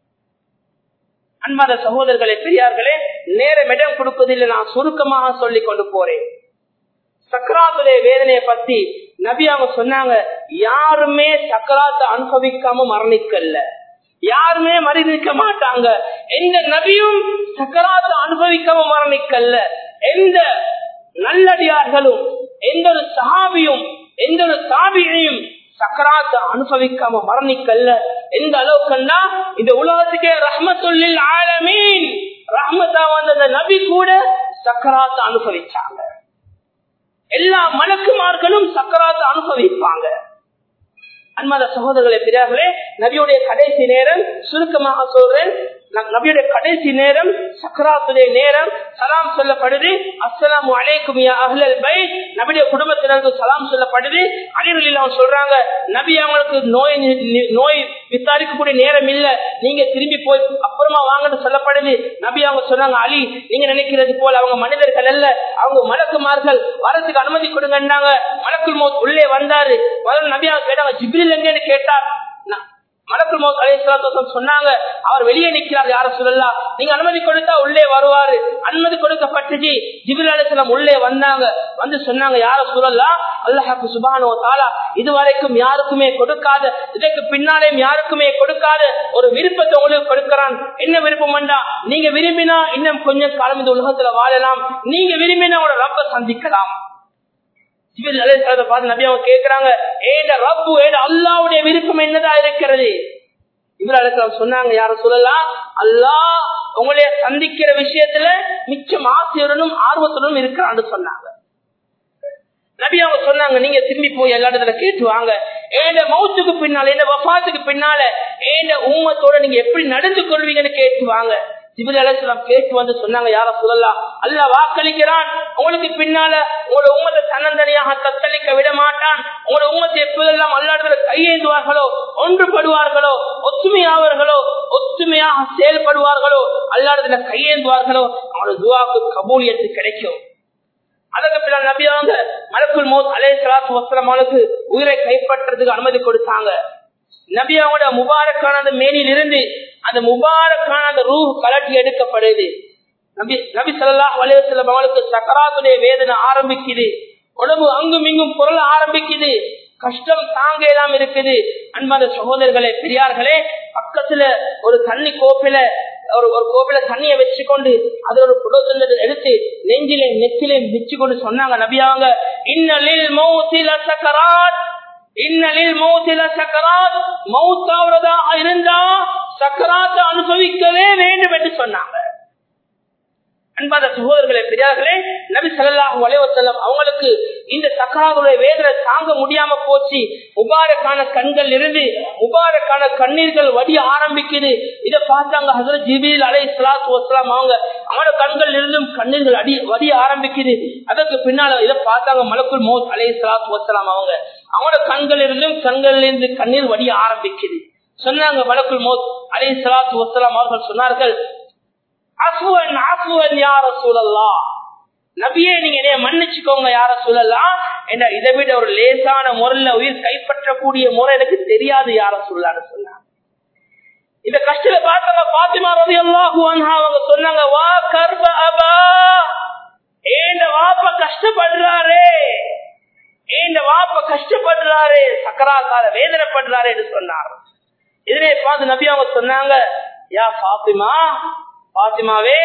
அன்பாத சகோதரர்களே பெரியார்களே நேரம் இடம் கொடுப்பதில் நான் சுருக்கமாக சொல்லிக் கொண்டு போறேன் சக்கராத்துடைய வேதனையை பத்தி நபி அவங்க சொன்னாங்க யாருமே சக்கராத்தை அனுபவிக்காம மரணிக்கல்ல யாருமே மரணிக்க மாட்டாங்க எந்த நபியும் சக்கராத்தை அனுபவிக்காம மரணிக்கல்ல எந்த நல்லடியார்களும் எந்த ஒரு சஹாபியும் எந்த ஒரு தாபியையும் சக்கராத்தை அனுபவிக்காம மரணிக்கல்ல எந்த அளவுக்குன்னா இந்த உலகத்துக்கே ரஹ்மத்துல்லில் ஆலமீன் ரஹ்மத்தா வந்த நபி கூட சக்கராத்தை அனுபவிச்சாங்க எல்லா மலக்குமார்களும் சக்கராத்தை அனுபவிப்பாங்க அன்மத சகோதரர்களை பிறர்களே நபியுடைய கடைசி நேரம் சுருக்கமாக சொல்றேன் நபியுடைய கடைசி நேரம் சக்கராத்துடைய நேரம் சலாம் சொல்லப்படுது அஸ்லாம் அலைக்கும் அஹ்லல் பை நபியுடைய குடும்பத்தினருக்கு சலாம் சொல்லப்படுது அலிரலில் அவங்க சொல்றாங்க நபி அவங்களுக்கு நோய் நோய் விசாரிக்கக்கூடிய நேரம் இல்ல நீங்க திரும்பி போய் அப்புறமா வாங்கன்னு சொல்லப்படுது நபி அவங்க சொன்னாங்க அலி நீங்க நினைக்கிறது போல அவங்க மனிதர்கள் அல்ல அவங்க மலக்குமார்கள் வரத்துக்கு அனுமதி கொடுங்கன்னாங்க மலக்குள் மோத் உள்ளே வந்தாரு நபி அவங்க கேட்டாங்க ஜிப்ரில் எங்கன்னு கேட்டார் மலக்குள் மோத் அலையாத்தம் சொன்னாங்க அவர் வெளியே நிற்கிறார் யார சொல்லலாம் நீங்க அனுமதி கொடுத்தா உள்ளே வருவாரு அனுமதி கொடுக்கப்பட்டுச்சு ஜிபில் அலிஸ்லாம் உள்ளே வந்தாங்க வந்து சொன்னாங்க யார சொல்லலாம் அல்லாஹாக்கு சுபானோ தாலா இதுவரைக்கும் யாருக்குமே கொடுக்காத இதற்கு பின்னாலேயும் யாருக்குமே கொடுக்காத ஒரு விருப்பத்தை உங்களுக்கு கொடுக்கிறான் என்ன விருப்பம் வேண்டா நீங்க விரும்பினா இன்னும் கொஞ்சம் காலம் இந்த உலகத்துல வாழலாம் நீங்க விரும்பினா உங்களோட ரப்ப சந்திக்கலாம் கேக்குறாங்க அல்லாவுடைய விருப்பம் என்னதா இருக்கிறது இவர் அழைக்கலாம் சொன்னாங்க யாரும் சொல்லலாம் அல்லா உங்களைய சந்திக்கிற விஷயத்துல மிச்சம் ஆசையுடனும் ஆர்வத்துடனும் இருக்கிறான்னு சொன்னாங்க நபி அவங்க சொன்னாங்க நீங்க திரும்பி போய் எல்லா இடத்துல கேட்டு வாங்க ஏண்ட மௌத்துக்கு பின்னால என்ன வஃபாத்துக்கு பின்னால ஏண்ட உம்மத்தோட நீங்க எப்படி நடந்து கொள்வீங்கன்னு கேட்டு வாங்க ஜிபில் அலிஸ்லாம் கேட்டு வந்து சொன்னாங்க யார சொல்லலாம் அல்ல வாக்களிக்கிறான் உங்களுக்கு பின்னால உங்களோட உமத்தை தன்னந்தனியாக தத்தளிக்க விட மாட்டான் உங்களோட உமத்தை எப்போதெல்லாம் அல்லாடுகிற கையேந்துவார்களோ ஒன்றுபடுவார்களோ ஒத்துமையாவார்களோ ஒத்துமையாக செயல்படுவார்களோ அல்லாடுகிற கையேந்துவார்களோ அவங்களோட துவாக்கு கபூலியத்து கிடைக்கும் அதுக்கு பின்னால் நபியாங்க மலக்குள் மோத் அலே சலாத்து வஸ்திரம் அவளுக்கு உயிரை கைப்பற்றதுக்கு அனுமதி கொடுத்தாங்க நபியாவோட முபாரக்கான அந்த மேனியில் இருந்து அந்த முபாரக்கான அந்த ரூ கலட்டி எடுக்கப்படுது நபி நபி சல்லா வலைவசல்லம் அவளுக்கு சக்கராத்துடைய வேதனை ஆரம்பிக்குது உடம்பு அங்கும் இங்கும் பொருள் ஆரம்பிக்குது கஷ்டம் தாங்க எல்லாம் இருக்குது அன்பான சகோதரர்களே பெரியார்களே பக்கத்துல ஒரு தண்ணி கோப்பில ஒரு ஒரு கோவில தண்ணிய வச்சுக்கொண்டு அதுல ஒரு புடத்துல எடுத்து நெஞ்சிலே நெச்சிலே வச்சு கொண்டு சொன்னாங்க நபியாங்க இன்னலில் மௌத்தில சக்கராத் இன்னலில் மௌத்தில சக்கராத் மௌத்தாவதா இருந்தா சக்கராத்தை அனுபவிக்கவே வேண்டும் என்று சொன்னாங்க அன்பாத சகோதரர்களே பெரியார்களே நபி ஸல்லல்லாஹு அலைஹி வஸல்லம் அவங்களுக்கு இந்த சக்கராவுடைய வேதனை தாங்க முடியாம போச்சு முபாரக்கான கண்கள் இருந்து முபாரக்கான கண்ணீர்கள் வடிய ஆரம்பிக்குது இதை பார்த்தாங்க ஹசரத் ஜிபீல் அலை சலாத்து வசலாம் அவங்க அவனோட கண்கள் இருந்தும் கண்ணீர்கள் அடி வடிய ஆரம்பிக்குது அதற்கு பின்னால இதை பார்த்தாங்க மலக்குள் மோத் அலை சலாத்து வசலாம் அவங்க அவனோட கண்கள் இருந்தும் கண்களில் இருந்து கண்ணீர் வடிய ஆரம்பிக்குது சொன்னாங்க மலக்குள் மோத் அலை சலாத்து வசலாம் அவர்கள் சொன்னார்கள் அசுவன் அசுவன் யார சூழல்லா நபியே நீங்க என்னைய மன்னிச்சுக்கோங்க யார சூழலாம் என்ன இதை விட ஒரு லேசான முறையில உயிர் கைப்பற்றக்கூடிய முறை எனக்கு தெரியாது யார சொல்லலான்னு சொன்னாங்க இந்த கஷ்டத்தை பார்த்தாங்க பாத்திமா ரவி அவங்க சொன்னாங்க வா கர்ப அபா ஏண்ட வாப்ப கஷ்டப்படுறாரே ஏண்ட வாப்ப கஷ்டப்படுறாரே சக்கராக்கால வேதனைப்படுறாரு என்று சொன்னார் இதனை பார்த்து நபி அவங்க சொன்னாங்க யா பாத்திமா பாத்திமாவே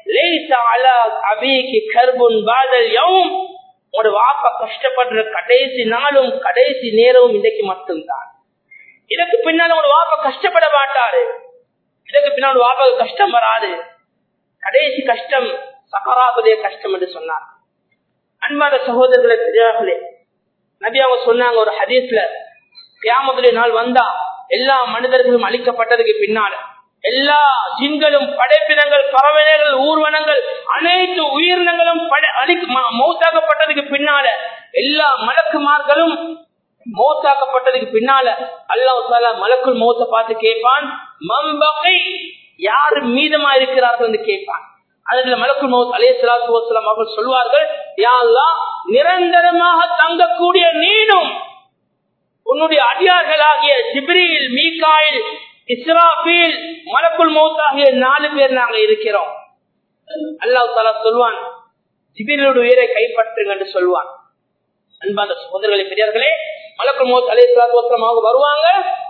உங்களோட வாப்ப கஷ்டப்படுற கடைசி நாளும் கடைசி நேரமும் இன்னைக்கு மட்டும்தான் இதற்கு பின்னால் உங்களோட வாப்ப கஷ்டப்பட மாட்டாரு இதற்கு பின்னால் வாப்ப கஷ்டம் வராது கடைசி கஷ்டம் சகராபதே கஷ்டம் என்று சொன்னார் அன்பாத சகோதரர்களை பெரியார்களே நபி அவங்க சொன்னாங்க ஒரு ஹதீஸ்ல கியாமத்துடைய நாள் வந்தா எல்லா மனிதர்களும் அழிக்கப்பட்டதுக்கு பின்னால எல்லா ஜின்களும் படைப்பினங்கள் பறவைகள் ஊர்வனங்கள் அனைத்து உயிரினங்களும் மௌத்தாக்கப்பட்டதுக்கு பின்னால எல்லா மலக்குமார்களும் மௌத்தாக்கப்பட்டதுக்கு பின்னால அல்லாஹ் மலக்குள் மௌத்த பார்த்து கேட்பான் மம்பகை யாரு மீதமா இருக்கிறார்கள் என்று கேட்பான் அதுல மலக்குள் மௌத் அலே சலாத்து வசலாம் அவர்கள் சொல்வார்கள் யாரெல்லாம் நிரந்தரமாக தங்கக்கூடிய நீனும் உன்னுடைய அடியார்களாகிய ஜிப்ரீல் மீகாயில் இஸ்ராபீல் மலக்குள் மௌத் ஆகிய நாலு பேர் நாங்க இருக்கிறோம் அல்லாஹ் தாலா சொல்வான் ஜிபிரியோட உயிரை கைப்பற்றுங்க என்று சொல்வான் அன்பான சகோதரர்களே பெரியார்களே மலக்குள் மௌத் அலே சலாத்து வசலம் அவங்க வருவாங்க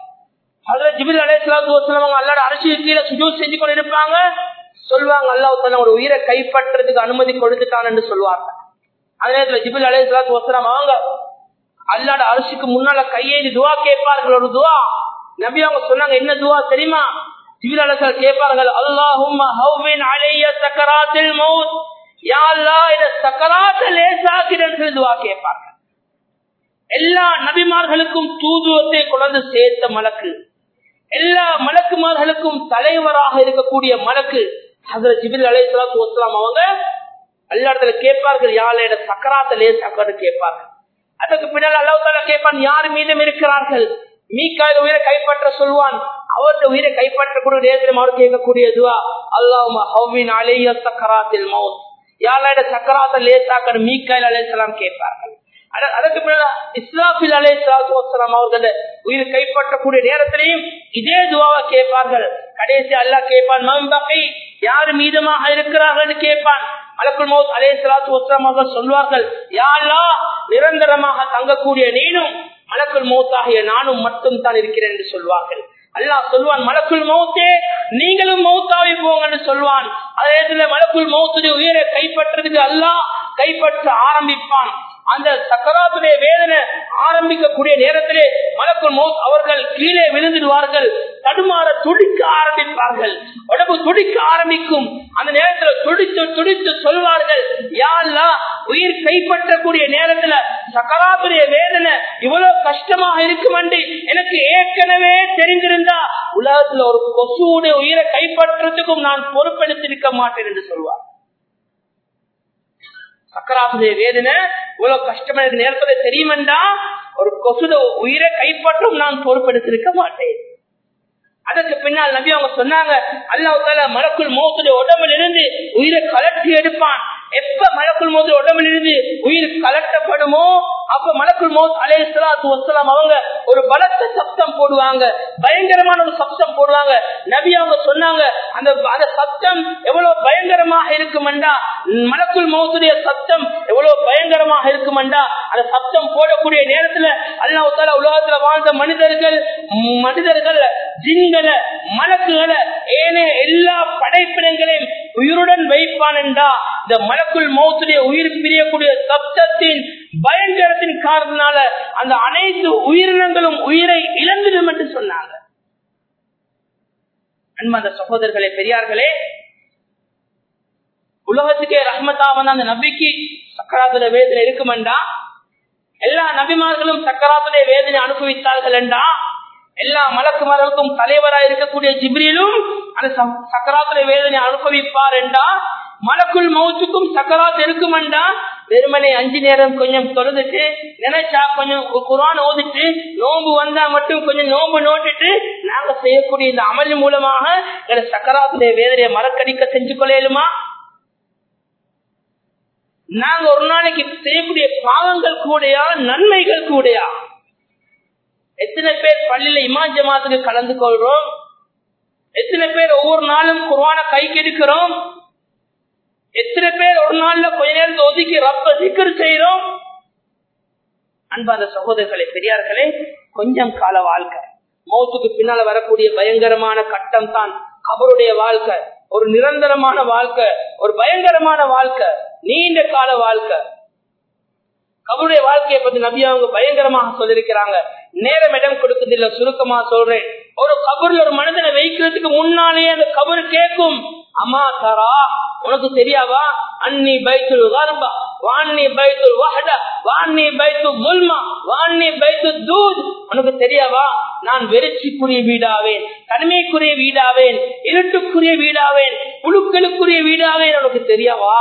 அதுல ஜிபிரி அலே சலாத்து வசலம் அவங்க அல்லாட அரசு கீழே சுஜூஸ் செஞ்சு கொண்டு இருப்பாங்க சொல்லுவாங்க அல்லாஹ் தாலா ஒரு உயிரை கைப்பற்றுறதுக்கு அனுமதி கொடுத்துட்டான் என்று சொல்லுவாங்க அதே நேரத்தில் ஜிபில் அலே சலாத்து வசலம் அவங்க அல்லாட அரசுக்கு முன்னால கையேறி துவா கேட்பார்கள் ஒரு துவா நபி அவங்க சொன்னாங்க என்ன துவா தெரியுமா ஜிபில் அலசல் கேட்பார்கள் அல்லாஹும் ஹவ்வின் அலைய சக்கராத்தில் மௌத் யா அல்லாஹ் இத சக்கராத்த லேசாக்கிறேன்னு சொல்லி துவா கேட்பாங்க எல்லா நபிமார்களுக்கும் தூதுவத்தை கொண்டு சேர்த்த மலக்கு எல்லா மலக்குமார்களுக்கும் தலைவராக இருக்கக்கூடிய மலக்கு ஹசரத் ஜிபில் அலை சலாத்து வசலாம் அவங்க எல்லா இடத்துல கேட்பார்கள் யாழையிட சக்கராத்த லேசாக்கன்னு கேட்பார்கள் அதுக்கு பின்னால் அல்லாஹால கேட்பான் யார் மீதும் இருக்கிறார்கள் மீக்காத உயிரை கைப்பற்ற சொல்வான் அவருடைய உயிரை கைப்பற்றக்கூடிய நேரத்தில் அவர் கேட்கக்கூடிய துவா அல்லாஹ் ஹவ்வின் அலைய சக்கராத்தில் மவுத் யாழையிட சக்கராத்த லேசாக்கன்னு மீக்காயில் அலைசலாம் கேட்பார்கள் அதற்கு பின்னால் இஸ்லாபில் அலே சலாத்துலாம் அவர்கள் உயிர் கைப்பற்றக்கூடிய நேரத்திலையும் இதே துவாவை கேட்பார்கள் கடைசி அல்லா கேட்பான் மம்பகை யாரு மீதமாக இருக்கிறார்கள் கேட்பான் மலக்குள் மௌத் அலே சலாத்து வஸ்லாம் அவர்கள் சொல்வார்கள் யாழ்லா நிரந்தரமாக தங்கக்கூடிய நீனும் மலக்குள் மௌத்தாகிய நானும் மட்டும் தான் இருக்கிறேன் என்று சொல்வார்கள் அல்லாஹ் சொல்வான் மலக்குள் மௌத்தே நீங்களும் மௌத்தாவி போங்கன்னு சொல்வான் அதே மலக்குள் மௌத்துடைய உயிரை கைப்பற்றதுக்கு அல்லாஹ் கைப்பற்ற ஆரம்பிப்பான் அந்த சக்கராத்துடைய வேதனை ஆரம்பிக்கக்கூடிய நேரத்திலே மலக்குள் மௌத் அவர்கள் கீழே விழுந்துடுவார்கள் தடுமாற துடிக்க ஆரம்பிப்பார்கள் உடம்பு துடிக்க ஆரம்பிக்கும் அந்த நேரத்தில் துடித்து துடித்து சொல்வார்கள் யாரெல்லாம் உயிர் கைப்பற்றக்கூடிய நேரத்துல சக்கராத்துடைய வேதனை இவ்வளவு கஷ்டமாக இருக்கும் என்று எனக்கு ஏற்கனவே தெரிந்திருந்தா உலகத்துல ஒரு கொசுடைய உயிரை கைப்பற்றத்துக்கும் நான் பொறுப்பெடுத்திருக்க மாட்டேன் என்று சொல்வார் சக்கராசுடைய வேதனை இவ்வளவு கஷ்டமா எனக்கு நேரத்துல தெரியுமெண்டா ஒரு கொசுட உயிரை கைப்பற்றும் நான் பொறுப்பெடுத்திருக்க மாட்டேன் அதற்கு பின்னால் நபி அவங்க சொன்னாங்க அல்லாஹால மலக்குள் மோத்துடைய உடம்பில் இருந்து உயிரை கலட்டி எடுப்பான் எப்ப மலக்குள் மோது உடம்பில் இருந்து உயிர் கலட்டப்படுமோ அப்ப மலக்குள் மோத் அலே சலாத்து வசலாம் அவங்க ஒரு பலத்த சப்தம் போடுவாங்க பயங்கரமான ஒரு சப்தம் போடுவாங்க நபி அவங்க சொன்னாங்க அந்த அந்த சப்தம் எவ்வளவு பயங்கரமாக இருக்குமெண்டா மலக்குள் மோத்துடைய சப்தம் எவ்வளவு பயங்கரமாக இருக்குமெண்டா அந்த சப்தம் போடக்கூடிய நேரத்துல அல்லாஹால உலகத்துல வாழ்ந்த மனிதர்கள் மனிதர்கள் ஜின்களை மலக்குகளை ஏனே எல்லா படை இந்த மலக்குள் மௌத்துடைய உயிர் பிரியக்கூடிய சப்தத்தின் பயங்கரத்தின் காரணத்தினால அந்த அனைத்து உயிரினங்களும் உயிரை இழந்துடும் என்று சொன்னாங்க அன்பாந்த சகோதரர்களே பெரியார்களே உலகத்துக்கே ரஹ்மத்தா வந்த அந்த நபிக்கு சக்கராத்துல வேதனை இருக்குமெண்டா எல்லா நபிமார்களும் சக்கராத்துடைய வேதனை அனுபவித்தார்கள் என்றா எல்லா மலக்குமார்களுக்கும் தலைவராக இருக்கக்கூடிய ஜிப்ரிலும் அந்த சக்கராத்துடைய வேதனை அனுபவிப்பார் என்றா மலக்குள் மௌத்துக்கும் சக்கராத் இருக்குமெண்டா வெறுமனை அஞ்சு நேரம் கொஞ்சம் தொழுதுட்டு நினைச்சா கொஞ்சம் குரான் ஓதிட்டு நோம்பு வந்தா மட்டும் கொஞ்சம் நோம்பு நோட்டுட்டு நாங்க செய்யக்கூடிய இந்த அமல் மூலமாக சக்கராத்துடைய வேதனையை மறக்கடிக்க செஞ்சு கொள்ளையிலுமா நாங்க ஒரு நாளைக்கு செய்யக்கூடிய பாவங்கள் கூடயா நன்மைகள் கூடயா எத்தனை பேர் பள்ளியில இமான் ஜமாத்துக்கு கலந்து கொள்றோம் எத்தனை பேர் ஒவ்வொரு நாளும் குர்வான கை கெடுக்கிறோம் எத்தனை பேர் ஒரு நாள்ல கொஞ்ச நேரத்தை ஒதுக்கி ரப்ப சிக்கர் செய்யறோம் அன்பாத சகோதரர்களே பெரியார்களே கொஞ்சம் கால வாழ்க்கை மௌத்துக்கு பின்னால வரக்கூடிய பயங்கரமான கட்டம் தான் அவருடைய வாழ்க்கை ஒரு நிரந்தரமான வாழ்க்கை ஒரு பயங்கரமான வாழ்க்கை நீண்ட கால வாழ்க்கை கபருடைய வாழ்க்கையை பத்தி நபி அவங்க பயங்கரமாக சொல்லிருக்கிறாங்க நேரம் இடம் கொடுக்குதில்ல சுருக்கமா சொல்றேன் ஒரு கபர்ல ஒரு மனிதனை வைக்கிறதுக்கு முன்னாலேயே அந்த கபரு கேட்கும் அம்மா தரா உனக்கு தெரியாவா அன்னி பைத்துல் கர்பா வான்னி பைத்துல் வஹட வான்னி பைத்து முல்மா வான்னி பைத்து தூத் உனக்கு தெரியாவா நான் வெறிச்சிக்குரிய வீடாவேன் தனிமைக்குரிய வீடாவேன் இருட்டுக்குரிய வீடாவேன் புழுக்களுக்குரிய வீடாவேன் உனக்கு தெரியாவா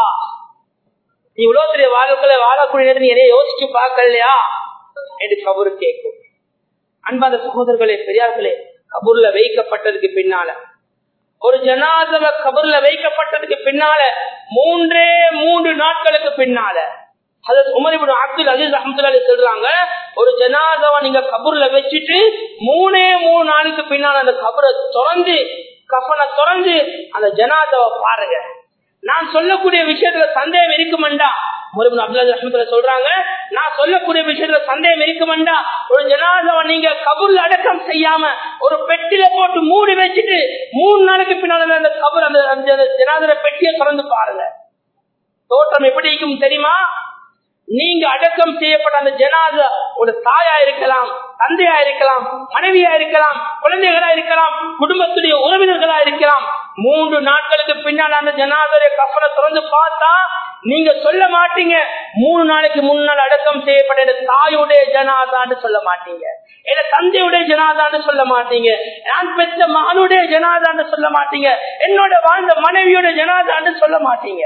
நீ உலகத்துடைய வாழ்க்கையில வாழக்கூடிய நீ எதையும் யோசிச்சு பார்க்கலையா என்று கபூர் கேட்கும் அன்பாத சகோதரர்களே பெரியார்களே கபூர்ல வைக்கப்பட்டதுக்கு பின்னால ஒரு ஜனாதவ கபூர்ல வைக்கப்பட்டதுக்கு பின்னால மூன்றே மூன்று நாட்களுக்கு பின்னால அதாவது உமரிபுன் அப்துல் அஜீஸ் அஹமதுல்லாலி சொல்றாங்க ஒரு ஜனாதவ நீங்க கபூர்ல வச்சுட்டு மூணே மூணு நாளுக்கு பின்னால அந்த கபரை திறந்து கஃபனை திறந்து அந்த ஜனாதவ பாருங்க நான் சொல்லக்கூடிய விஷயத்துல சந்தேகம் இருக்குமெண்டா முருகன் அப்துல்லா ரஹமத்துல சொல்றாங்க நான் சொல்லக்கூடிய விஷயத்துல சந்தேகம் இருக்குமெண்டா ஒரு ஜனாதவ நீங்க கபூர்ல அடக்கம் செய்யாம ஒரு பெட்டில போட்டு மூடி வச்சுட்டு மூணு நாளைக்கு பின்னால அந்த கபூர் அந்த அந்த ஜனாதர பெட்டியை திறந்து பாருங்க தோற்றம் எப்படி இருக்கும் தெரியுமா நீங்க அடக்கம் செய்யப்பட்ட அந்த ஜனாத ஒரு தாயா இருக்கலாம் தந்தையா இருக்கலாம் மனைவியா இருக்கலாம் குழந்தைகளா இருக்கலாம் குடும்பத்துடைய உறவினர்களா இருக்கலாம் மூன்று நாட்களுக்கு பின்னால் அந்த ஜனாதரை கப்பலை திறந்து பார்த்தா நீங்க சொல்ல மாட்டீங்க மூணு நாளைக்கு முன்னால் அடக்கம் செய்யப்பட்ட தாயுடைய ஜனாதான்னு சொல்ல மாட்டீங்க என தந்தையுடைய ஜனாதான்னு சொல்ல மாட்டீங்க நான் பெற்ற மகனுடைய ஜனாதான்னு சொல்ல மாட்டீங்க என்னோட வாழ்ந்த மனைவியோட ஜனாதான்னு சொல்ல மாட்டீங்க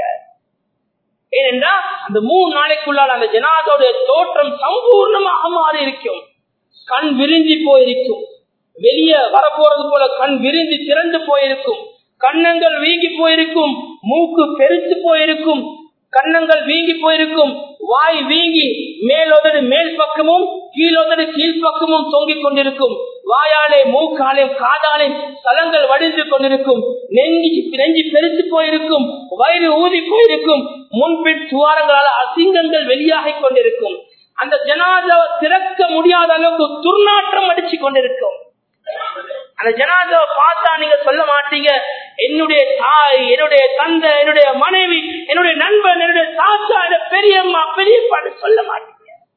ஏனென்றா அந்த மூணு நாளைக்குள்ளால் அந்த ஜனாதோட தோற்றம் சம்பூர்ணமாக மாறி இருக்கும் கண் விரிஞ்சி போயிருக்கும் வெளியே வரப்போறது போல கண் விரிஞ்சு திறந்து போயிருக்கும் கண்ணங்கள் வீங்கி போயிருக்கும் மூக்கு பெருத்து போயிருக்கும் கண்ணங்கள் வீங்கி போயிருக்கும் வாய் வீங்கி மேலோதடு மேல் பக்கமும் கீழோதடு கீழ் பக்கமும் தொங்கிக் கொண்டிருக்கும் வாயாலே மூக்காலே காதாலே சலங்கள் வடிந்து கொண்டிருக்கும் நெஞ்சி நெஞ்சி பெருத்து போயிருக்கும் வயிறு ஊதி போயிருக்கும் முன்பின் துவாரங்களால் அசிங்கங்கள் வெளியாகிக் கொண்டிருக்கும் அந்த ஜனாதாவை திறக்க முடியாத அளவுக்கு துர்நாற்றம் அடிச்சு கொண்டிருக்கும் அந்த ஜனாதாவை பார்த்தா நீங்க சொல்ல மாட்டீங்க என்னுடைய தாய் என்னுடைய தந்தை என்னுடைய மனைவி என்னுடைய நண்பன் என்னுடைய தாத்தா என்னுடைய பெரியம்மா பெரியப்பாடு சொல்ல மாட்டீங்க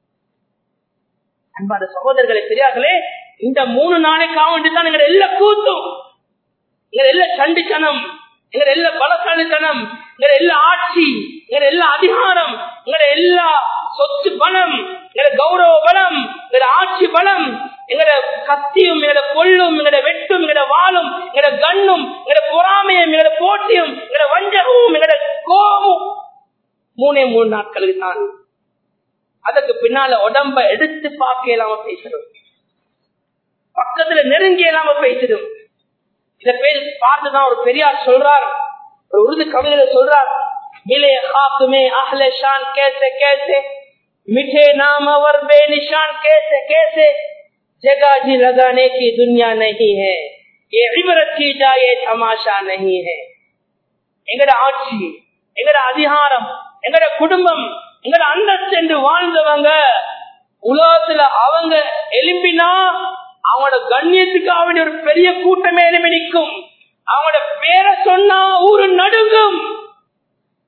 அன்பான சகோதரர்களை பெரியார்களே இந்த மூணு நாளைக்காக வேண்டிதான் எங்க எல்லா கூத்தும் எங்க எல்லா சண்டித்தனம் எங்க எல்லா பலசாலித்தனம் எங்க எல்லா ஆட்சி எங்க எல்லா அதிகாரம் எங்க எல்லா சொத்து பலம் எங்க கௌரவ பலம் எங்க ஆட்சி பலம் எங்கட கத்தியும் எங்கட கொள்ளும் எங்கட வெட்டும் எங்கட வாழும் எங்கட கண்ணும் எங்கட பொறாமையும் எங்கட போட்டியும் எங்கட வஞ்சகமும் எங்கட கோபமும் மூணே மூணு நாட்களுக்கு தான் அதற்கு பின்னால உடம்ப எடுத்து பார்க்க இல்லாம பேசிடும் பக்கத்துல நெருங்கி இல்லாம பேசிடும் இத பேர் பார்த்துதான் ஒரு பெரியார் சொல்றார் ஒரு உருது கவிதையில சொல்றார் मिले खाक में अहले शान कैसे कैसे मिठे नाम और बेनिशान कैसे कैसे जगह जी लगाने की दुनिया नहीं है ये इबरत की जाए तमाशा नहीं है எங்கட ஆட்சி எங்கட அதிகாரம் எங்கட குடும்பம் எங்கட அந்தஸ்து என்று வாழ்ந்தவங்க உலகத்துல அவங்க எலும்பினா அவங்களோட கண்ணியத்துக்காக வேண்டிய ஒரு பெரிய கூட்டமே எழுப்பி நிற்கும் அவங்களோட பேரை சொன்னா ஊரு நடுங்கும்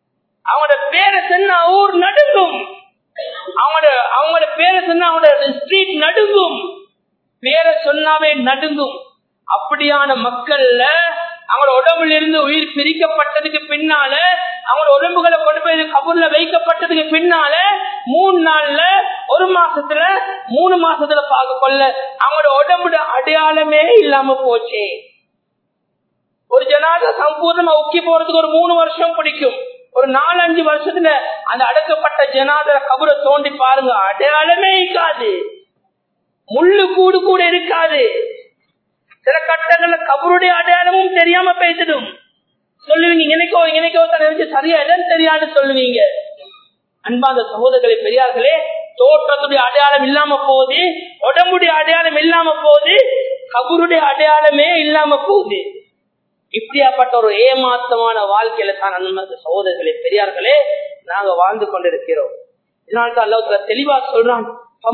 அவங்களோட பேரை சொன்ன ஊர் நடுங்கும் அவங்களோட அவங்களோட பேரை சொன்ன அவங்களோட ஸ்ட்ரீட் நடுங்கும் பேரை சொன்னாவே நடுங்கும் அப்படியான மக்கள்ல அவங்களோட உடம்புல இருந்து உயிர் பிரிக்கப்பட்டதுக்கு பின்னால அவங்களோட உடம்புகளை கொண்டு போய் கபூர்ல வைக்கப்பட்டதுக்கு பின்னால மூணு நாள்ல ஒரு மாசத்துல மூணு மாசத்துல பார்க்க கொள்ள அவங்களோட உடம்புட அடையாளமே இல்லாம போச்சு ஒரு ஜனாத சம்பூர்ணமா உக்கி போறதுக்கு ஒரு மூணு வருஷம் பிடிக்கும் ஒரு நாலஞ்சு வருஷத்துல அந்த அடக்கப்பட்ட ஜனாதர கபரை தோண்டி பாருங்க அடையாளமே இருக்காது முள்ளு கூடு கூட இருக்காது சில கட்டங்கள்ல கபருடைய அடையாளமும் தெரியாம பேசிடும் சொல்லுவீங்க இங்கனைக்கோ இங்கனைக்கோ தனக்கு சரியா இல்லைன்னு தெரியாது சொல்லுவீங்க அன்பாந்த சகோதரர்களை பெரியார்களே தோற்றத்துடைய அடையாளம் இல்லாம போகுது உடம்புடைய அடையாளம் இல்லாம போகுது கபருடைய அடையாளமே இல்லாம போகுது இப்படியாப்பட்ட ஒரு ஏமாத்தமான வாழ்க்கையில தான் அன்பந்த சகோதரர்களே பெரியார்களே நாங்க வாழ்ந்து கொண்டிருக்கிறோம் இதனால்தான் அல்லத்துல தெளிவா சொல்றான்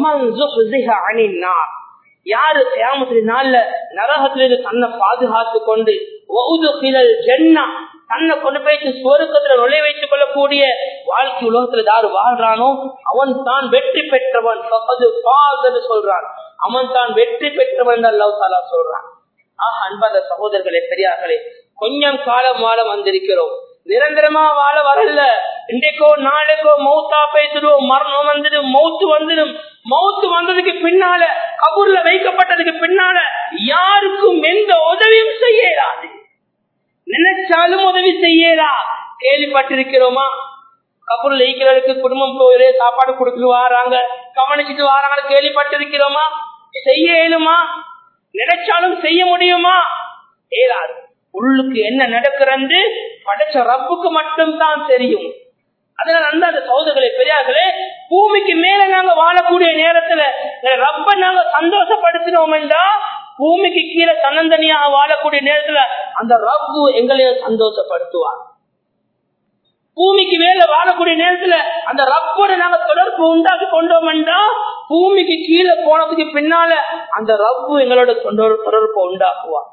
யாரு தேமத்தின் நாள்ல நரகத்திலிருந்து தன்னை பாதுகாத்து கொண்டு தன்னை கொண்டு போயிட்டு சுவருக்கத்துல நுழை வைத்துக் கொள்ளக்கூடிய வாழ்க்கை உலகத்துல யாரு வாழ்றானோ அவன் தான் வெற்றி பெற்றவன் சொல்றான் அவன் தான் வெற்றி பெற்றவன் அல்லாஹ் தாலா சொல்றான் ஆஹ் அன்பாத சகோதரர்களே பெரியார்களே கொஞ்சம் காலம் வாழ வந்திருக்கிறோம் நிரந்தரமா வாழ வரல இன்றைக்கோ நாளைக்கோ மௌத்தா பேசிடுவோம் மரணம் வந்துடும் மௌத்து வந்துடும் மௌத்து வந்ததுக்கு பின்னால கபூர்ல வைக்கப்பட்டதுக்கு பின்னால யாருக்கும் எந்த உதவியும் செய்யறாது நினைச்சாலும் உதவி செய்யறா கேள்விப்பட்டிருக்கிறோமா கபூர்ல ஈக்கிறதுக்கு குடும்பம் போயிரு சாப்பாடு கொடுத்துட்டு வாராங்க கவனிச்சுட்டு வாராங்க கேள்விப்பட்டிருக்கிறோமா செய்ய இயலுமா நினைச்சாலும் செய்ய முடியுமா ஏறாது உள்ளுக்கு என்ன நடக்கிறது படைச்ச ரப்புக்கு மட்டும் தான் தெரியும் அதனால அந்த அந்த சகோதரர்களே பெரியார்களே பூமிக்கு மேல நாங்க வாழக்கூடிய நேரத்துல ரப்ப நாங்க சந்தோஷப்படுத்தினோம் என்றா பூமிக்கு கீழே தன்னந்தனியாக வாழக்கூடிய நேரத்துல அந்த ரப்பு எங்களையும் சந்தோஷப்படுத்துவார் பூமிக்கு மேல வாழக்கூடிய நேரத்துல அந்த ரப்போட நாங்க தொடர்பு உண்டாக்கி கொண்டோம் என்றா பூமிக்கு கீழே போனதுக்கு பின்னால அந்த ரப்பு எங்களோட தொடர்பு உண்டாக்குவார்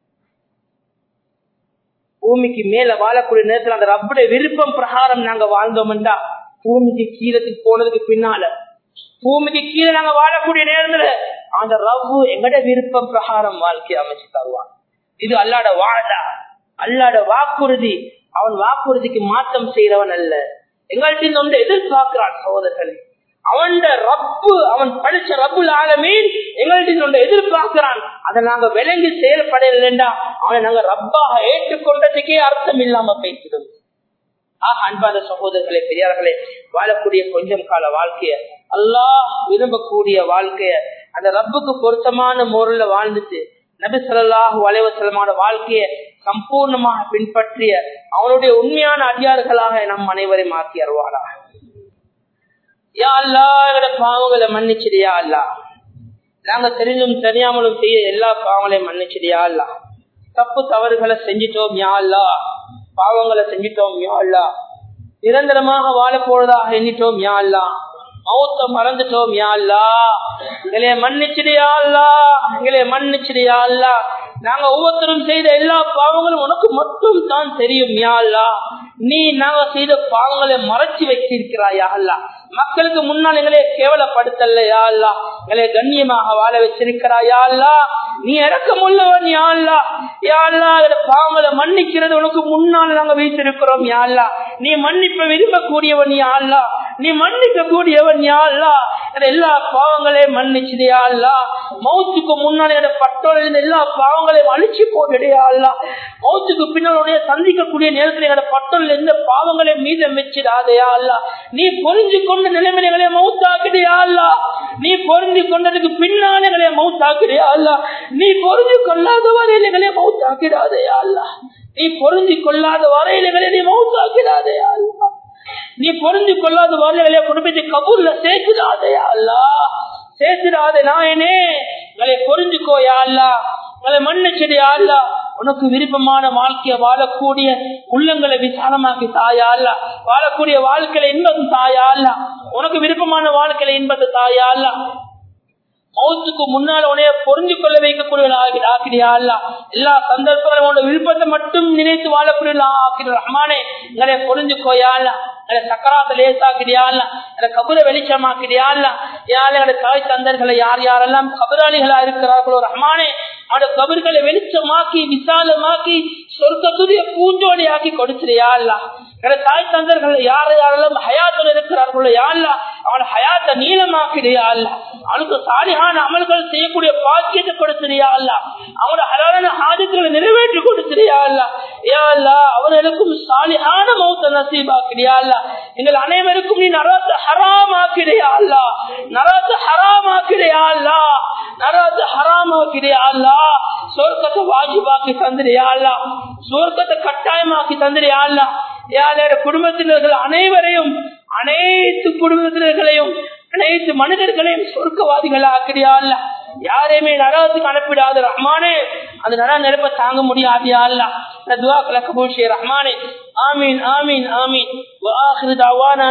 பூமிக்கு மேல வாழக்கூடிய நேரத்துல அந்த ரப்புடைய விருப்பம் பிரகாரம் நாங்க வாழ்ந்தோம்டா பூமிக்கு கீழத்துக்கு போனதுக்கு பின்னால பூமிக்கு கீழே நாங்க வாழக்கூடிய நேரத்துல அந்த ரவ்வு எங்கட விருப்பம் பிரகாரம் வாழ்க்கை அமைச்சு தருவான் இது அல்லாட வாழா அல்லாட வாக்குறுதி அவன் வாக்குறுதிக்கு மாற்றம் செய்யறவன் அல்ல எங்கள்கிட்ட வந்து எதிர்பார்க்கிறான் சகோதரர்களே அவன் ரப்பு அவன் படிச்ச ரப்புல் ஆலமீன் எங்கள்கிட்ட ஒன்று எதிர்பார்க்கிறான் அதை நாங்க விளங்கி செயல்படலைண்டா அவனை நாங்க ரப்பாக ஏற்றுக்கொண்டதுக்கே அர்த்தம் இல்லாம பேசிடும் ஆஹ் அன்பான சகோதரர்களே பெரியார்களே வாழக்கூடிய கொஞ்சம் கால வாழ்க்கைய அல்லாஹ் விரும்பக்கூடிய வாழ்க்கைய அந்த ரப்புக்கு பொருத்தமான முறையில வாழ்ந்துட்டு நபி சொல்லாஹு அலைவசலமான வாழ்க்கையை சம்பூர்ணமாக பின்பற்றிய அவனுடைய உண்மையான அதிகாரிகளாக நம் அனைவரையும் மாற்றி அருவாளா யா அல்லா எங்களோட பாவங்களை மன்னிச்சிடியா அல்லா நாங்க தெரிஞ்சும் தெரியாமலும் செய்ய எல்லா பாவங்களையும் மன்னிச்சிடியா அல்லா தப்பு தவறுகளை செஞ்சிட்டோம் யா அல்லா பாவங்களை செஞ்சிட்டோம் யா அல்லா நிரந்தரமாக வாழ போறதாக எண்ணிட்டோம் யா அல்லா மௌத்த மறந்துட்டோம் யா அல்லா எங்களைய மன்னிச்சிடியா அல்லா எங்களைய மன்னிச்சிடியா அல்லா நாங்க ஒவ்வொருத்தரும் செய்த எல்லா பாவங்களும் உனக்கு மட்டும் தான் தெரியும் யா அல்லா நீ நாங்க செய்த பாவங்களை மறைச்சு வைத்திருக்கிறாயா அல்லா மக்களுக்கு முன்னால் எங்களை கேவலப்படுத்தலையா அல்லா எங்களை கண்ணியமாக வாழ வச்சிருக்கிறாயா அல்லா நீ இறக்கம் உள்ளவன் யா அல்லா யா அல்லா பாவங்களை மன்னிக்கிறது உனக்கு முன்னால் நாங்க வைத்திருக்கிறோம் யா அல்லா நீ மன்னிப்ப விரும்பக்கூடியவன் யா அல்லா நீ மன்னிக்க கூடியவன் யா அல்லா எல்லா பாவங்களையும் மன்னிச்சுடையா அல்லா மௌத்துக்கு முன்னாடி பட்டோல இருந்த எல்லா பாவங்களையும் அழிச்சு போட்டுடையா அல்லா மௌத்துக்கு பின்னாலுடைய சந்திக்கக்கூடிய நேரத்தில் எங்களோட பட்டோல இருந்த பாவங்களையும் மீதம் வச்சிடாதையா அல்லா நீ பொறிஞ்சு கொண்ட நிலைமைகளை மௌத்தாக்கிடையா அல்லா நீ பொருந்தி கொண்டதுக்கு பின்னால் எங்களை மௌத்தாக்கிடையா அல்லா நீ பொருந்தி கொள்ளாத வரையில் எங்களை மௌத்தாக்கிடாதையா அல்லா நீ பொருந்தி கொள்ளாத வரையில் எங்களை நீ மௌத்தாக்கிடாதையா அல்லா நீ பொருந்தி கொள்ளாத வரையிலே குடும்பத்தை கபூர்ல சேர்த்துடாதையா அல்லா சேர்த்துடாத நாயனே எங்களை பொருந்திக்கோயா அல்லா எங்களை மன்னிச்சடியா அல்லா உனக்கு விருப்பமான வாழ்க்கைய வாழக்கூடிய உள்ளங்களை விசாலமாக்கி தாயா அல்ல வாழக்கூடிய வாழ்க்கையில இன்பம் தாயா அல்ல உனக்கு விருப்பமான வாழ்க்கையில இன்பத்தை தாயா அல்ல மௌத்துக்கு முன்னால் உனைய பொருந்தி கொள்ள வைக்கக்கூடிய ஆக்கிரியா அல்ல எல்லா சந்தர்ப்பங்களும் உன்னோட விருப்பத்தை மட்டும் நினைத்து வாழக்கூடிய ஆக்கிற ரஹ்மானே எங்களை பொருந்தி கோயால எங்களை சக்கராத்த லேசாக்கிறியா இல்ல எங்களை கபுர வெளிச்சமாக்கிறியா இல்ல யாழ் எங்களை தாய் தந்தர்களை யார் யாரெல்லாம் கபராளிகளா இருக்கிறார்களோ ரஹ்மானே அவனோட கபர்களை வெளிச்சமாக்கி விசாலமாக்கி சொர்க்கத்துடைய பூஞ்சோடி ஆக்கி கொடுத்துறியா இல்ல எங்களை தாய் தந்தர்கள் யார் யாரெல்லாம் ஹயாத்தில் இருக்கிறார்களோ யாழ்ல அவனோட ஹயாத்தை நீளமாக்கிறியா இல்ல அவனுக்கு சாலிகான அமல்கள் செய்யக்கூடிய பாக்கியத்தை கொடுத்துறியா அல்ல அவனோட ஹலாலான ஆதிக்களை நிறைவேற்றி கொடுத்துறியா அல்ல யா அல்ல அவர்களுக்கும் சாலிகான மௌத்த நசீபாக்கிறியா அல்ல எங்கள் அனைவருக்கும் நீ நரத்தை ஹராமாக்கிறியா அல்ல நரத்தை ஹராமாக்கிறியா அல்ல நரத்தை ஹராமாக்கிறியா அல்ல சொர்க்கத்தை வாஜிபாக்கி தந்திரியா அல்ல சொர்க்கத்தை கட்டாயமாக்கி தந்திரியா அல்ல யாரோட குடும்பத்தினர்கள் அனைவரையும் அனைத்து குடும்பத்தினர்களையும் அனைத்து மனிதர்களையும் சொர்க்கவாதிகள் ஆக்கிறியா அல்ல யாரையுமே நரகத்துக்கு அனுப்பிடாத ரஹ்மானே அந்த நர நெருப்ப தாங்க முடியாது அல்ல துவா கலக்க ரஹ்மானே ஆமீன் ஆமீன் ஆமீன்